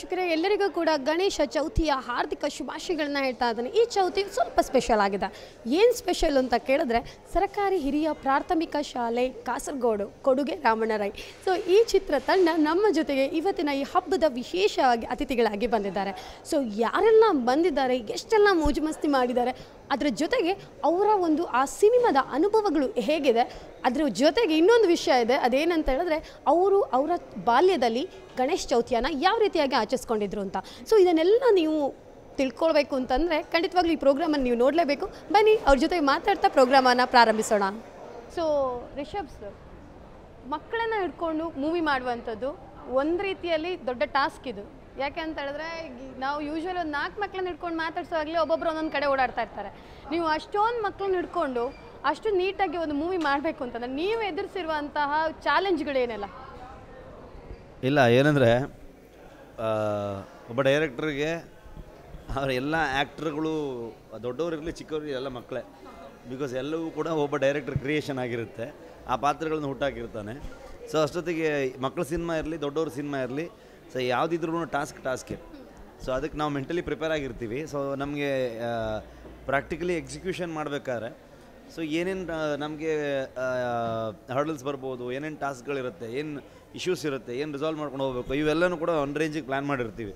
ವೀಕ್ಷಕರೇ ಎಲ್ಲರಿಗೂ ಕೂಡ ಗಣೇಶ ಚೌತಿಯ ಹಾರ್ದಿಕ ಶುಭಾಶಯಗಳನ್ನ ಹೇಳ್ತಾ ಇದ್ದೀನಿ ಈ ಚೌತಿ ಸ್ವಲ್ಪ ಸ್ಪೆಷಲ್ ಆಗಿದೆ ಏನು ಸ್ಪೆಷಲ್ ಅಂತ ಕೇಳಿದ್ರೆ ಸರ್ಕಾರಿ ಹಿರಿಯ ಪ್ರಾಥಮಿಕ ಶಾಲೆ ಕಾಸರಗೋಡು ಕೊಡುಗೆ ರಾಮಣ್ಣರೈ ಸೊ ಈ ಚಿತ್ರ ತಂಡ ನಮ್ಮ ಜೊತೆಗೆ ಇವತ್ತಿನ ಈ ಹಬ್ಬದ ವಿಶೇಷವಾಗಿ ಅತಿಥಿಗಳಾಗಿ ಬಂದಿದ್ದಾರೆ ಸೊ ಯಾರೆಲ್ಲ ಬಂದಿದ್ದಾರೆ ಎಷ್ಟೆಲ್ಲ ಮೋಜು ಮಸ್ತಿ ಮಾಡಿದ್ದಾರೆ ಅದರ ಜೊತೆಗೆ ಅವರ ಒಂದು ಆ ಸಿನಿಮಾದ ಅನುಭವಗಳು ಹೇಗಿದೆ ಅದ್ರ ಜೊತೆಗೆ ಇನ್ನೊಂದು ವಿಷಯ ಇದೆ ಅದೇನಂತ ಹೇಳಿದ್ರೆ ಅವರು ಅವರ ಬಾಲ್ಯದಲ್ಲಿ ಗಣೇಶ್ ಚೌತಿಯನ್ನು ಯಾವ ರೀತಿಯಾಗಿ ಆಚರಿಸ್ಕೊಂಡಿದ್ರು ಅಂತ ಸೊ ಇದನ್ನೆಲ್ಲ ನೀವು ತಿಳ್ಕೊಳ್ಬೇಕು ಅಂತಂದರೆ ಖಂಡಿತವಾಗ್ಲೂ ಈ ಪ್ರೋಗ್ರಾಮನ್ನು ನೀವು ನೋಡಲೇಬೇಕು ಬನ್ನಿ ಅವ್ರ ಜೊತೆಗೆ ಮಾತಾಡ್ತಾ ಪ್ರೋಗ್ರಾಮನ್ನು ಪ್ರಾರಂಭಿಸೋಣ ಸೊ ರಿಷಬ್ ಸರ್ ಮಕ್ಕಳನ್ನ ಹಿಡ್ಕೊಂಡು ಮೂವಿ ಮಾಡುವಂಥದ್ದು ಒಂದು ರೀತಿಯಲ್ಲಿ ದೊಡ್ಡ ಟಾಸ್ಕ್ ಇದು ಯಾಕೆ ಅಂತ ಹೇಳಿದ್ರೆ ಈಗ ನಾವು ಯೂಶ್ವಲಿ ಒಂದು ನಾಲ್ಕು ಮಕ್ಕಳನ್ನ ಹಿಡ್ಕೊಂಡು ಮಾತಾಡ್ಸೋವಾಗಲೇ ಒಬ್ಬೊಬ್ಬರು ಒಂದೊಂದು ಕಡೆ ಓಡಾಡ್ತಾ ಇರ್ತಾರೆ ನೀವು ಅಷ್ಟೊಂದು ಮಕ್ಕಳನ್ನ ಹಿಡ್ಕೊಂಡು ಅಷ್ಟು ನೀಟಾಗಿ ಒಂದು ಮೂವಿ ಮಾಡಬೇಕು ಅಂತಂದ್ರೆ ನೀವು ಎದುರಿಸಿರುವಂತಹ ಚಾಲೆಂಜ್ಗಳೇನೆಲ್ಲ ಇಲ್ಲ ಏನಂದರೆ ಒಬ್ಬ ಡೈರೆಕ್ಟ್ರಿಗೆ ಅವರ ಎಲ್ಲ ಆ್ಯಕ್ಟ್ರುಗಳು ದೊಡ್ಡವರಿರಲಿ ಚಿಕ್ಕವರಿರಲಿ ಎಲ್ಲ ಮಕ್ಕಳೇ ಬಿಕಾಸ್ ಎಲ್ಲವೂ ಕೂಡ ಒಬ್ಬ ಡೈರೆಕ್ಟರ್ ಕ್ರಿಯೇಷನ್ ಆಗಿರುತ್ತೆ ಆ ಪಾತ್ರಗಳನ್ನು ಹುಟ್ಟಾಕಿರ್ತಾನೆ ಸೊ ಅಷ್ಟೊತ್ತಿಗೆ ಮಕ್ಕಳ ಸಿನಿಮಾ ಇರಲಿ ದೊಡ್ಡವ್ರ ಸಿನಿಮಾ ಇರಲಿ ಸೊ ಯಾವುದಿದ್ರೂ ಟಾಸ್ಕ್ ಟಾಸ್ಕೆ ಸೊ ಅದಕ್ಕೆ ನಾವು ಮೆಂಟಲಿ ಪ್ರಿಪೇರ್ ಆಗಿರ್ತೀವಿ ಸೊ ನಮಗೆ ಪ್ರಾಕ್ಟಿಕಲಿ ಎಕ್ಸಿಕ್ಯೂಷನ್ ಮಾಡಬೇಕಾದ್ರೆ ಸೊ ಏನೇನು ನಮಗೆ ಹರ್ಡಲ್ಸ್ ಬರ್ಬೋದು ಏನೇನು ಟಾಸ್ಕ್ಗಳಿರುತ್ತೆ ಏನು ಇಶ್ಯೂಸ್ ಇರುತ್ತೆ ಏನು ರಿಸಾಲ್ವ್ ಮಾಡ್ಕೊಂಡು ಹೋಗ್ಬೇಕು ಇವೆಲ್ಲನೂ ಕೂಡ ಒನ್ ರೇಂಜಿಗೆ ಪ್ಲ್ಯಾನ್ ಮಾಡಿರ್ತೀವಿ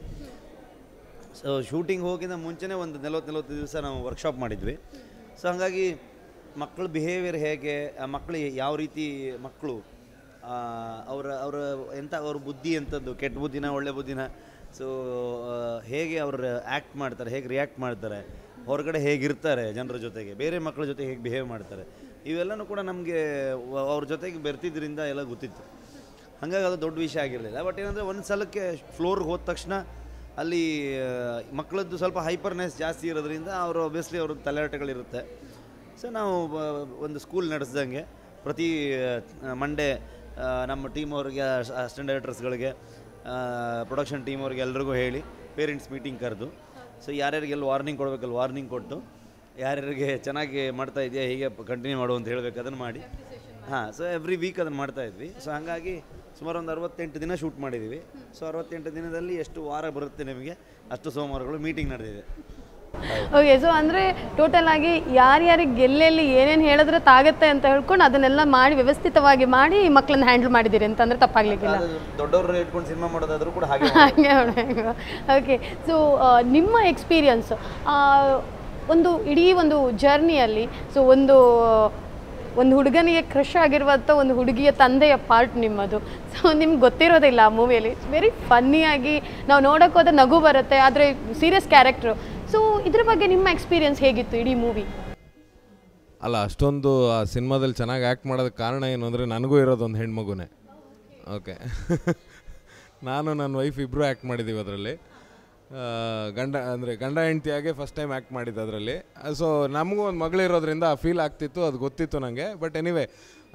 ಸೊ ಶೂಟಿಂಗ್ ಹೋಗಿಂದ ಮುಂಚೆನೇ ಒಂದು ನಲವತ್ತು ನಲವತ್ತು ದಿವಸ ನಾವು ವರ್ಕ್ಶಾಪ್ ಮಾಡಿದ್ವಿ ಸೊ ಹಾಗಾಗಿ ಮಕ್ಕಳ ಬಿಹೇವಿಯರ್ ಹೇಗೆ ಆ ಮಕ್ಕಳು ಯಾವ ರೀತಿ ಮಕ್ಕಳು ಅವರ ಅವರ ಎಂಥ ಅವ್ರ ಬುದ್ಧಿ ಎಂಥದ್ದು ಕೆಟ್ಟ ಬುದ್ಧಿನ ಒಳ್ಳೆ ಬುದ್ಧಿನ ಸೊ ಹೇಗೆ ಅವರು ಆ್ಯಕ್ಟ್ ಮಾಡ್ತಾರೆ ಹೇಗೆ ರಿಯಾಕ್ಟ್ ಮಾಡ್ತಾರೆ ಹೊರಗಡೆ ಹೇಗಿರ್ತಾರೆ ಜನರ ಜೊತೆಗೆ ಬೇರೆ ಮಕ್ಕಳ ಜೊತೆ ಹೇಗೆ ಬಿಹೇವ್ ಮಾಡ್ತಾರೆ ಇವೆಲ್ಲನೂ ಕೂಡ ನಮಗೆ ಅವ್ರ ಜೊತೆಗೆ ಬೆರ್ತಿದ್ರಿಂದ ಎಲ್ಲ ಗೊತ್ತಿತ್ತು ಹಾಗಾಗಿ ಅದು ದೊಡ್ಡ ವಿಷಯ ಆಗಿರಲಿಲ್ಲ ಬಟ್ ಏನಂದರೆ ಒಂದು ಸಲಕ್ಕೆ ಫ್ಲೋರ್ಗೆ ಹೋದ ತಕ್ಷಣ ಅಲ್ಲಿ ಆ, ಮಕ್ಕಳದ್ದು ಸ್ವಲ್ಪ ಹೈಪರ್ನೆಸ್ ಜಾಸ್ತಿ ಇರೋದ್ರಿಂದ ಅವರು ಒಬ್ವಿಯಸ್ಲಿ ಅವ್ರ ತಲೆಹರಟೆಗಳಿರುತ್ತೆ ಸೊ ನಾವು ಬ- ಒಂದು ಸ್ಕೂಲ್ ನಡೆಸ್ದಂಗೆ ಪ್ರತಿ ಮಂಡೇ ನಮ್ಮ ಟೀಮ್ ಅವ್ರಿಗೆ ಅಸಿಸ್ಟೆಂಟ್ ಡೈರೆಕ್ಟರ್ಸ್ಗಳಿಗೆ ಪ್ರೊಡಕ್ಷನ್ ಟೀಮ್ ಅವ್ರಿಗೆ ಎಲ್ರಿಗೂ ಹೇಳಿ ಪೇರೆಂಟ್ಸ್ ಮೀಟಿಂಗ್ ಕರೆದು ಸೊ ಯಾರ್ಯಾರಿಗೆಲ್ಲ ವಾರ್ನಿಂಗ್ ಕೊಡಬೇಕಲ್ಲ ವಾರ್ನಿಂಗ್ ಕೊಟ್ಟು ಯಾರ್ಯಾರಿಗೆ ಚೆನ್ನಾಗಿ ಮಾಡ್ತಾ ಇದೆಯಾ ಹೀಗೆ ಕಂಟಿನ್ಯೂ ಮಾಡು ಅಂತ ಹೇಳಬೇಕು ಅದನ್ನು ಮಾಡಿ ಹಾಂ ಸೊ ಎವ್ರಿ ವೀಕ್ ಅದನ್ನು ಮಾಡ್ತಾ ಇದ್ವಿ ಸೊ ಹಾಗಾಗಿ ಸುಮಾರು ಒಂದು ಅರವತ್ತೆಂಟು ದಿನ ಶೂಟ್ ಮಾಡಿದ್ದೀವಿ ಸೊ ಅರವತ್ತೆಂಟು ದಿನದಲ್ಲಿ ಎಷ್ಟು ವಾರ ಬರುತ್ತೆ ನಿಮಗೆ ಅಷ್ಟು ಸೋಮವಾರಗಳು ಮೀಟಿಂಗ್ ನಡೆದಿದೆ ಓಕೆ ಸೊ ಅಂದರೆ ಟೋಟಲ್ ಆಗಿ ಯಾರ್ಯಾರಿಗೆ ಎಲ್ಲೆಲ್ಲಿ ಏನೇನು ಹೇಳಿದ್ರೆ ತಾಗತ್ತೆ ಅಂತ ಹೇಳ್ಕೊಂಡು ಅದನ್ನೆಲ್ಲ ಮಾಡಿ ವ್ಯವಸ್ಥಿತವಾಗಿ ಮಾಡಿ ಮಕ್ಕಳನ್ನ ಹ್ಯಾಂಡಲ್ ಮಾಡಿದ್ದೀರಿ ಅಂತಂದ್ರೆ ತಪ್ಪಾಗ್ಲಿಕ್ಕಿಲ್ಲ ಅದು ದೊಡ್ಡವ್ರನ್ನ ಇಟ್ಕೊಂಡು ಸಿನಿಮಾ ಮಾಡೋದಾದ್ರೂ ಕೂಡ ಹಾಗೆ ಹಾಗೆ ಓಕೆ ಸೊ ನಿಮ್ಮ ಎಕ್ಸ್ಪೀರಿಯನ್ಸ್ ಒಂದು ಇಡೀ ಒಂದು ಜರ್ನಿಯಲ್ಲಿ ಸೊ ಒಂದು ಒಂದು ಹುಡುಗನಿಗೆ ಕ್ರಶ್ ಆಗಿರುವಂಥ ಒಂದು ಹುಡುಗಿಯ ತಂದೆಯ ಪಾರ್ಟ್ ನಿಮ್ಮದು ಸೊ ನಿಮ್ಗೆ ಗೊತ್ತಿರೋದಿಲ್ಲ ಆ ಮೂವಿಯಲ್ಲಿ ವೆರಿ ಫನ್ನಿಯಾಗಿ ನಾವು ನೋಡೋಕೆ ಹೋದ್ರೆ ನಗು ಬರುತ್ತೆ ಆದರೆ ಸೀರಿಯಸ್ ಕ್ಯಾರೆಕ್ಟ್ರು ಸೊ ಇದ್ರ ಬಗ್ಗೆ ನಿಮ್ಮ ಎಕ್ಸ್ಪೀರಿಯನ್ಸ್ ಹೇಗಿತ್ತು ಇಡೀ ಮೂವಿ ಅಲ್ಲ ಅಷ್ಟೊಂದು ಆ ಸಿನಿಮಾದಲ್ಲಿ ಚೆನ್ನಾಗಿ ಆ್ಯಕ್ಟ್ ಮಾಡೋದಕ್ಕೆ ಕಾರಣ ಏನು ಅಂದರೆ ನನಗೂ ಇರೋದೊಂದು ಹೆಣ್ಮಗುನೇ ಓಕೆ ನಾನು ನನ್ನ ವೈಫ್ ಇಬ್ಬರು ಆ್ಯಕ್ಟ್ ಮಾಡಿದ್ದೀವಿ ಅದರಲ್ಲಿ ಗಂಡ ಅಂದರೆ ಗಂಡ ಹೆಂಡ್ತಿಯಾಗೆ ಫಸ್ಟ್ ಟೈಮ್ ಆ್ಯಕ್ಟ್ ಮಾಡಿದ್ದು ಅದರಲ್ಲಿ ಸೊ ನಮಗೂ ಒಂದು ಮಗಳಿರೋದ್ರಿಂದ ಆ ಫೀಲ್ ಆಗ್ತಿತ್ತು ಅದು ಗೊತ್ತಿತ್ತು ನನಗೆ ಬಟ್ ಎನಿವೆ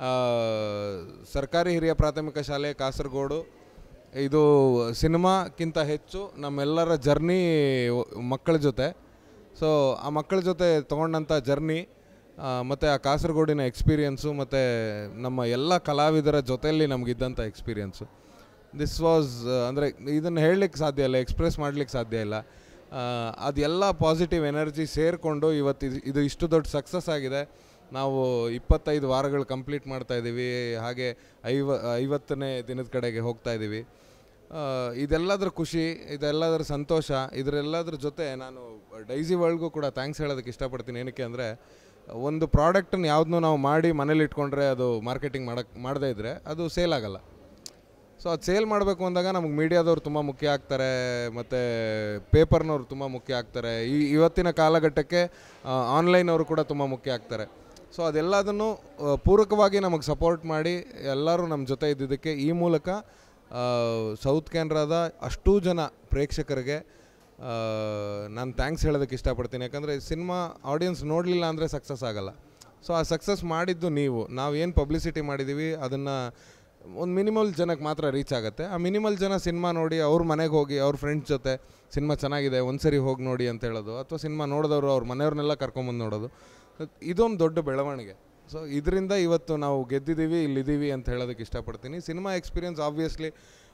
ಸರ್ಕಾರಿ ಹಿರಿಯ ಪ್ರಾಥಮಿಕ ಶಾಲೆ ಕಾಸರಗೋಡು ಇದು ಸಿನಿಮಾಕ್ಕಿಂತ ಹೆಚ್ಚು ನಮ್ಮೆಲ್ಲರ ಜರ್ನಿ ಮಕ್ಕಳ ಜೊತೆ ಸೊ ಆ ಮಕ್ಕಳ ಜೊತೆ ತೊಗೊಂಡಂಥ ಜರ್ನಿ ಮತ್ತು ಆ ಕಾಸರಗೋಡಿನ ಎಕ್ಸ್ಪೀರಿಯನ್ಸು ಮತ್ತು ನಮ್ಮ ಎಲ್ಲ ಕಲಾವಿದರ ಜೊತೆಯಲ್ಲಿ ನಮಗಿದ್ದಂಥ ಎಕ್ಸ್ಪೀರಿಯನ್ಸು ದಿಸ್ ವಾಸ್ ಅಂದರೆ ಇದನ್ನು ಹೇಳಲಿಕ್ಕೆ ಸಾಧ್ಯ ಇಲ್ಲ ಎಕ್ಸ್ಪ್ರೆಸ್ ಮಾಡಲಿಕ್ಕೆ ಸಾಧ್ಯ ಇಲ್ಲ ಆ, ಅದೆಲ್ಲ ಪಾಸಿಟಿವ್ ಎನರ್ಜಿ ಸೇರಿಕೊಂಡು ಇವತ್ತು ಇದು- ಇದು ಇಷ್ಟು ದೊಡ್ಡ ಸಕ್ಸಸ್ ಆಗಿದೆ ನಾವು ಇಪ್ಪತ್ತೈದು ವಾರಗಳು ಕಂಪ್ಲೀಟ್ ಮಾಡ್ತಾ ಇದ್ದೀವಿ ಹಾಗೆ ಐವ ಐವತ್ತನೇ ದಿನದ ಕಡೆಗೆ ಹೋಗ್ತಾ ಇದ್ದೀವಿ ಆ, ಇದೆಲ್ಲದರ ಖುಷಿ ಇದೆಲ್ಲದರ ಸಂತೋಷ ಇದರೆಲ್ಲದ್ರ ಜೊತೆ ನಾನು ಡೈಸಿ ವರ್ಲ್ಡ್ಗೂ ಕೂಡ ಥ್ಯಾಂಕ್ಸ್ ಹೇಳೋದಕ್ಕೆ ಇಷ್ಟಪಡ್ತೀನಿ ಏನಕ್ಕೆ ಅಂದರೆ ಒಂದು ಪ್ರಾಡಕ್ಟನ್ನು ಯಾವುದನ್ನೂ ನಾವು ಮಾಡಿ ಮನೇಲಿ ಇಟ್ಕೊಂಡ್ರೆ ಅದು ಮಾರ್ಕೆಟಿಂಗ್ ಮಾಡೋಕ್ಕೆ ಮಾಡದೇ ಇದ್ದರೆ ಅದು ಸೇಲ್ ಆಗಲ್ಲ ಸೊ ಅದು ಸೇಲ್ ಮಾಡಬೇಕು ಅಂದಾಗ ನಮಗೆ ಮೀಡಿಯಾದವ್ರು ತುಂಬ ಮುಖ್ಯ ಆಗ್ತಾರೆ ಮತ್ತು ಪೇಪರ್ನವ್ರು ತುಂಬ ಮುಖ್ಯ ಆಗ್ತಾರೆ ಈ ಇವತ್ತಿನ ಕಾಲಘಟ್ಟಕ್ಕೆ ಆನ್ಲೈನ್ ಅವರು ಕೂಡ ತುಂಬ ಮುಖ್ಯ ಆಗ್ತಾರೆ ಸೊ ಅದೆಲ್ಲದನ್ನು ಆ, ಪೂರಕವಾಗಿ ನಮಗೆ ಸಪೋರ್ಟ್ ಮಾಡಿ ಎಲ್ಲರೂ ನಮ್ಮ ಜೊತೆ ಇದ್ದಿದ್ದಕ್ಕೆ ಈ ಮೂಲಕ ಆ, ಸೌತ್ ಕ್ಯಾನ್ರಾದ ಅಷ್ಟೂ ಜನ ಪ್ರೇಕ್ಷಕರಿಗೆ ಆ, ನಾನು ಥ್ಯಾಂಕ್ಸ್ ಹೇಳೋದಕ್ಕೆ ಇಷ್ಟಪಡ್ತೀನಿ ಯಾಕಂದರೆ ಸಿನಿಮಾ ಆಡಿಯನ್ಸ್ ನೋಡಲಿಲ್ಲ ಅಂದರೆ ಸಕ್ಸಸ್ ಆಗಲ್ಲ ಸೊ ಆ ಸಕ್ಸಸ್ ಮಾಡಿದ್ದು ನೀವು ನಾವು ಏನು ಪಬ್ಲಿಸಿಟಿ ಮಾಡಿದ್ದೀವಿ ಅದನ್ನು ಒಂದು ಮಿನಿಮಲ್ ಜನಕ್ಕೆ ಮಾತ್ರ ರೀಚ್ ಆಗುತ್ತೆ ಆ ಮಿನಿಮಲ್ ಜನ ಸಿನಿಮಾ ನೋಡಿ ಅವ್ರ ಮನೆಗೆ ಹೋಗಿ ಅವ್ರ ಫ್ರೆಂಡ್ಸ್ ಜೊತೆ ಸಿನಿಮಾ ಚೆನ್ನಾಗಿದೆ ಒಂದ್ಸರಿ ಹೋಗಿ ನೋಡಿ ಅಂತ ಹೇಳೋದು ಅಥವಾ ಸಿನಿಮಾ ನೋಡಿದವರು ಅವ್ರ ಮನೆಯವ್ರನ್ನೆಲ್ಲ ಕರ್ಕೊಂಬಂದು ನೋಡೋದು ಇದೊಂದು ದೊಡ್ಡ ಬೆಳವಣಿಗೆ ಸೊ ಇದರಿಂದ ಇವತ್ತು ನಾವು ಗೆದ್ದಿದ್ದೀವಿ ಇಲ್ಲಿದ್ದೀವಿ ಅಂತ ಹೇಳೋದಕ್ಕೆ ಇಷ್ಟಪಡ್ತೀನಿ ಸಿನಿಮಾ ಎಕ್ಸ್ಪೀರಿಯನ್ಸ್ ಆಬ್ವಿಯಸ್ಲಿ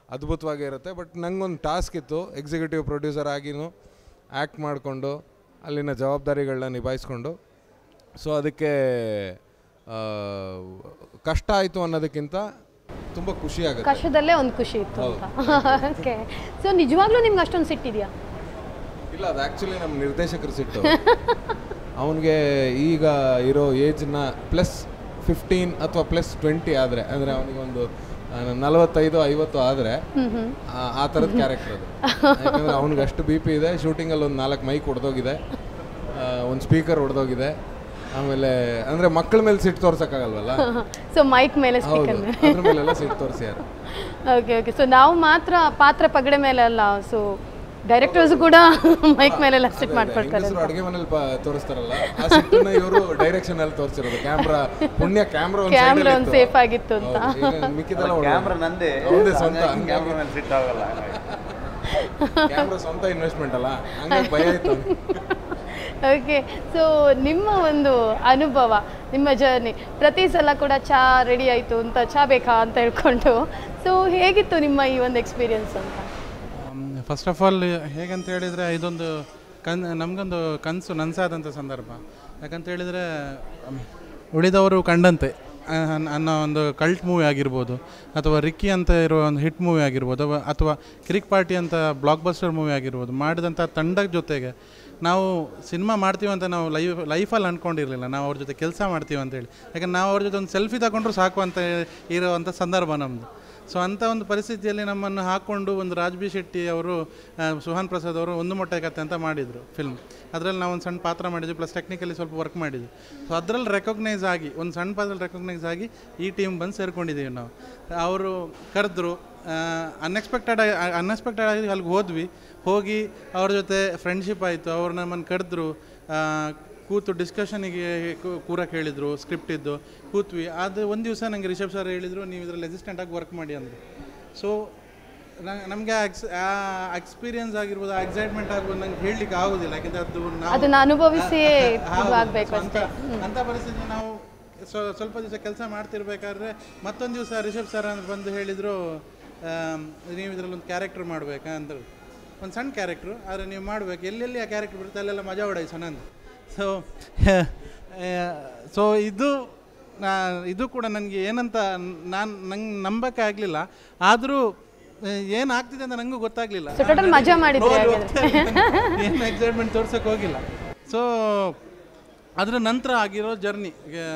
ಅದ್ಭುತವಾಗೇ ಇರುತ್ತೆ ಬಟ್ ನಂಗೊಂದು ಟಾಸ್ಕ್ ಇತ್ತು ಎಕ್ಸಿಕ್ಯೂಟಿವ್ ಪ್ರೊಡ್ಯೂಸರ್ ಆಗಿನೂ ಆ್ಯಕ್ಟ್ ಮಾಡಿಕೊಂಡು ಅಲ್ಲಿನ ಜವಾಬ್ದಾರಿಗಳನ್ನ ನಿಭಾಯಿಸ್ಕೊಂಡು ಸೊ ಅದಕ್ಕೆ ಆ, ಕಷ್ಟ ಆಯಿತು ಅನ್ನೋದಕ್ಕಿಂತ ತುಂಬ ಖುಷಿ ಆಗುತ್ತೆ ಕಷ್ಟದಲ್ಲೇ ಒಂದು ಖುಷಿ ಇತ್ತು ಅಂತ ಓಕೆ ಸೊ ನಿಜವಾಗ್ಲೂ ನಿಮ್ಗೆ ಅಷ್ಟೊಂದು ಸಿಟ್ಟಿದೆಯಾ ಇಲ್ಲ ಅದು ಆ್ಯಕ್ಚುಲಿ ನಮ್ಮ ನಿರ್ದೇಶಕರ ಸಿಟ್ಟು ಅವನಿಗೆ ಈಗ ಇರೋ ಏಜ್ನ ಪ್ಲಸ್ ಫಿಫ್ಟೀನ್ ಅಥವಾ ಪ್ಲಸ್ ಟ್ವೆಂಟಿ ಆದರೆ ಅಂದರೆ ಅವನಿಗೊಂದು ನಲವತ್ತೈದು ಐವತ್ತು ಆದರೆ ಆ ಥರದ ಕ್ಯಾರೆಕ್ಟರ್ ಅದು ಯಾಕಂದರೆ ಅವ್ನಿಗೆ ಅಷ್ಟು ಬಿ ಪಿ ಇದೆ ಶೂಟಿಂಗಲ್ಲಿ ಒಂದು ನಾಲ್ಕು ಮೈಕ್ ಹೊಡೆದೋಗಿದೆ ಒಂದು ಸ್ಪೀಕರ್ ಹೊಡೆದೋಗಿದೆ ಆಮೇಲೆ ಅಂದರೆ ಮಕ್ಕಳ ಮೇಲೆ ಸಿಟ್ಟು ತೋರ್ಸೋಕ್ಕಾಗಲ್ವಲ್ಲ ಸೊ ಮೈಕ್ ಮೇಲೆ ಹೌದು ಸ್ಪೀಕರ್ ಮೇಲೆ ಅದ್ರ ಮೇಲೆಲ್ಲ ಸಿಟ್ಟು ತೋರಿಸ್ಯಾರ ಓಕೆ ಓಕೆ ಸೊ ನಾವು ಮಾತ್ರ ಪಾತ್ರ ಪಗಡೆ ಮೇಲೆ ಅಲ್ಲ ಸೊ ಡೈರೆಕ್ಟರ್ಸ್ ಕೂಡ ಮೈಕ್ ಮೇಲೆಲ್ಲ ಸಿಟ್ ಮಾಡ್ಕೊಳ್ತಾರೆ ಹೆಂಗಸರು ಅಡುಗೆ ಮನೇಲಿ ತೋರಿಸ್ತಾರಲ್ಲ ಆ ಸಿಟ್ಟನ್ನ ಇವರು ಡೈರೆಕ್ಷನ್ ಅಲ್ಲಿ ತೋರಿಸಿರೋದು ಕ್ಯಾಮ್ರಾ ಪುಣ್ಯ ಕ್ಯಾಮ್ರಾ ಒಂದು ಕ್ಯಾಮ್ರಾ ಒಂದು ಸೇಫ್ ಆಗಿತ್ತು ಅಂತ ಮಿಕ್ಕಿದೆಲ್ಲ ಕ್ಯಾಮ್ರಾ ನಂದೇ ಅವ್ನ್ದೇ ಸ್ವಂತ ಕ್ಯಾಮ್ರಾ ಮೇಲೆ ಸಿಟ್ ಆಗಲ್ಲ ಕ್ಯಾಮ್ರಾ ಸ್ವಂತ ಇನ್ವೆಸ್ಟ್ಮೆಂಟ್ ಅಲ್ಲ ಹಂಗಾಗಿ ಭಯ ಆಯ್ತು ಓಕೆ ಸೊ ನಿಮ್ಮ ಒಂದು ಅನುಭವ ನಿಮ್ಮ ಜರ್ನಿ ಪ್ರತಿ ಸಲ ಕೂಡ ಚಾ ರೆಡಿ ಆಯಿತು ಅಂತ ಚಾ ಬೇಕಾ ಅಂತ ಹೇಳ್ಕೊಂಡು ಸೊ ಹೇಗಿತ್ತು ನಿಮ್ಮ ಈ ಒಂದು ಎಕ್ಸ್ಪೀರಿಯನ್ಸ್ ಅಂತ ಫಸ್ಟ್ ಆಫ್ ಆಲ್ ಹೇಗಂತ ಹೇಳಿದರೆ ಇದೊಂದು ಕನ್ ನಮಗೊಂದು ಕನಸು ನನಸಾದಂಥ ಸಂದರ್ಭ ಯಾಕಂತ ಹೇಳಿದರೆ ಉಳಿದವರು ಕಂಡಂತೆ ಆ, ಅನ್- ಅನ್ನೋ ಒಂದು ಕಲ್ಟ್ ಮೂವಿ ಆಗಿರ್ಬೋದು ಅಥವಾ ರಿಕ್ಕಿ ಅಂತ ಇರೋ ಒಂದು ಹಿಟ್ ಮೂವಿ ಆಗಿರ್ಬೋದು ಅಥವಾ ಅಥವಾ ಕಿರಿಕ್ ಪಾರ್ಟಿ ಅಂತ ಬ್ಲಾಕ್ ಬಸ್ಟರ್ ಮೂವಿ ಆಗಿರ್ಬೋದು ಮಾಡಿದಂಥ ತಂಡದ ಜೊತೆಗೆ ನಾವು ಸಿನಿಮಾ ಮಾಡ್ತೀವಿ ಅಂತ ನಾವು ಲೈಫ್ ಲೈಫಲ್ಲಿ ಅಂದ್ಕೊಂಡಿರಲಿಲ್ಲ ನಾವು ಅವ್ರ ಜೊತೆ ಕೆಲಸ ಮಾಡ್ತೀವಿ ಅಂತೇಳಿ ಯಾಕಂದ್ರೆ ನಾವು ಅವ್ರ ಜೊತೆ ಒಂದು ಸೆಲ್ಫಿ ತಗೊಂಡ್ರು ಸಾಕು ಅಂತ ಇರೋವಂಥ ಸಂದರ್ಭ ನಮ್ಮದು ಸೊ ಅಂಥ ಒಂದು ಪರಿಸ್ಥಿತಿಯಲ್ಲಿ ನಮ್ಮನ್ನು ಹಾಕ್ಕೊಂಡು ಒಂದು ರಾಜ್ ಬಿ ಶೆಟ್ಟಿ ಅವರು ಆ, ಸುಹಾನ್ ಪ್ರಸಾದ್ ಅವರು ಒಂದು ಮೊಟ್ಟೆ ಕತೆ ಅಂತ ಮಾಡಿದರು ಫಿಲ್ಮ್ ಅದರಲ್ಲಿ ನಾವು ಒಂದು ಸಣ್ಣ ಪಾತ್ರ ಮಾಡಿದ್ವಿ ಪ್ಲಸ್ ಟೆಕ್ನಿಕಲಿ ಸ್ವಲ್ಪ ವರ್ಕ್ ಮಾಡಿದ್ವಿ ಸೊ ಅದರಲ್ಲಿ ರೆಕಗ್ನೈಸ್ ಆಗಿ ಒಂದು ಸಣ್ಣ ಪಾತ್ರದಲ್ಲಿ ರೆಕಗ್ನೈಸ್ ಆಗಿ ಈ ಟೀಮ್ ಬಂದು ಸೇರ್ಕೊಂಡಿದ್ದೀವಿ ನಾವು ಅವರು ಕರೆದ್ರು ಅನ್ಎಕ್ಸ್ಪೆಕ್ಟೆಡ್ ಅನ್ಎಕ್ಸ್ಪೆಕ್ಟೆಡ್ ಆಗಿ ಅಲ್ಲಿಗೆ ಹೋದ್ವಿ ಹೋಗಿ ಅವ್ರ ಜೊತೆ ಫ್ರೆಂಡ್ಶಿಪ್ ಆಯಿತು ಅವ್ರು ನಮ್ಮನ್ನು ಕರೆದ್ರು ಕೂತು ಡಿಸ್ಕಷನಿಗೆ ಕೂರಕ್ಕೆ ಹೇಳಿದರು ಸ್ಕ್ರಿಪ್ಟ್ ಇದ್ದು ಕೂತ್ವಿ ಅದು ಒಂದು ದಿವಸ ನನಗೆ ರಿಷಬ್ ಸರ್ ಹೇಳಿದರು ನೀವು ಇದರಲ್ಲಿ ಅಸಿಸ್ಟೆಂಟಾಗಿ ವರ್ಕ್ ಮಾಡಿ ಅಂದರು ಸೊ ನಮಗೆ ಆ ಎಕ್ಸ್ಪೀರಿಯನ್ಸ್ ಆಗಿರ್ಬೋದು ಆ ಎಕ್ಸೈಟ್ಮೆಂಟ್ ಆಗ್ಬೋದು ನಂಗೆ ಹೇಳಲಿಕ್ಕೆ ಆಗೋದಿಲ್ಲ ಯಾಕೆಂದರೆ ಅದು ನಾವು ಅದನ್ನ ಅನುಭವಿಸಿಯೇ ಹೌದು. ಇದು ಆಗಬೇಕು So ಅಷ್ಟೇ ಅಂತ ಅಂಥ ಪರಿಸ್ಥಿತಿ ನಾವು ಸ್ವ- ಸ್ವಲ್ಪ ದಿವಸ ಕೆಲಸ ಮಾಡ್ತಿರ್ಬೇಕಾದ್ರೆ ಮತ್ತೊಂದು ದಿವಸ ರಿಷಬ್ ಸರ್ ಅಂತ ಬಂದು ಹೇಳಿದರು ನೀವು ಇದರಲ್ಲಿ ಒಂದು ಕ್ಯಾರೆಕ್ಟರ್ ಮಾಡಬೇಕಾ ಅಂದರು ಒಂದು ಸಣ್ಣ ಕ್ಯಾರೆಕ್ಟ್ರು ಆದರೆ ನೀವು ಮಾಡಬೇಕು ಎಲ್ಲೆಲ್ಲಿ ಆ ಕ್ಯಾರೆಕ್ಟರ್ ಬರುತ್ತೆ ಅಲ್ಲೆಲ್ಲ ಮಜಾ ಹೊಡಾಯಿಸೋಣ ಅಂತ ಸೊ ಸೊ ಇದು ನಾ- ಇದು ಕೂಡ ನನಗೆ ಏನಂತ ನಾನು ನಂಗೆ ನಂಬಕ್ಕೆ ಆಗಲಿಲ್ಲ ಆದರೂ ಏನಾಗ್ತಿದೆ ಅಂತ ನನಗೂ ಗೊತ್ತಾಗಲಿಲ್ಲ So total ಮಜಾ ಮಾಡಿದ್ರಿ ಹಾಗಾದ್ರೆ. ಏನು ಎಕ್ಸೈಟ್ಮೆಂಟ್ ತೋರ್ಸೋಕೆ ಹೋಗಿಲ್ಲ ಸೊ ಅದರ ನಂತರ ಆಗಿರೋ ಜರ್ನಿ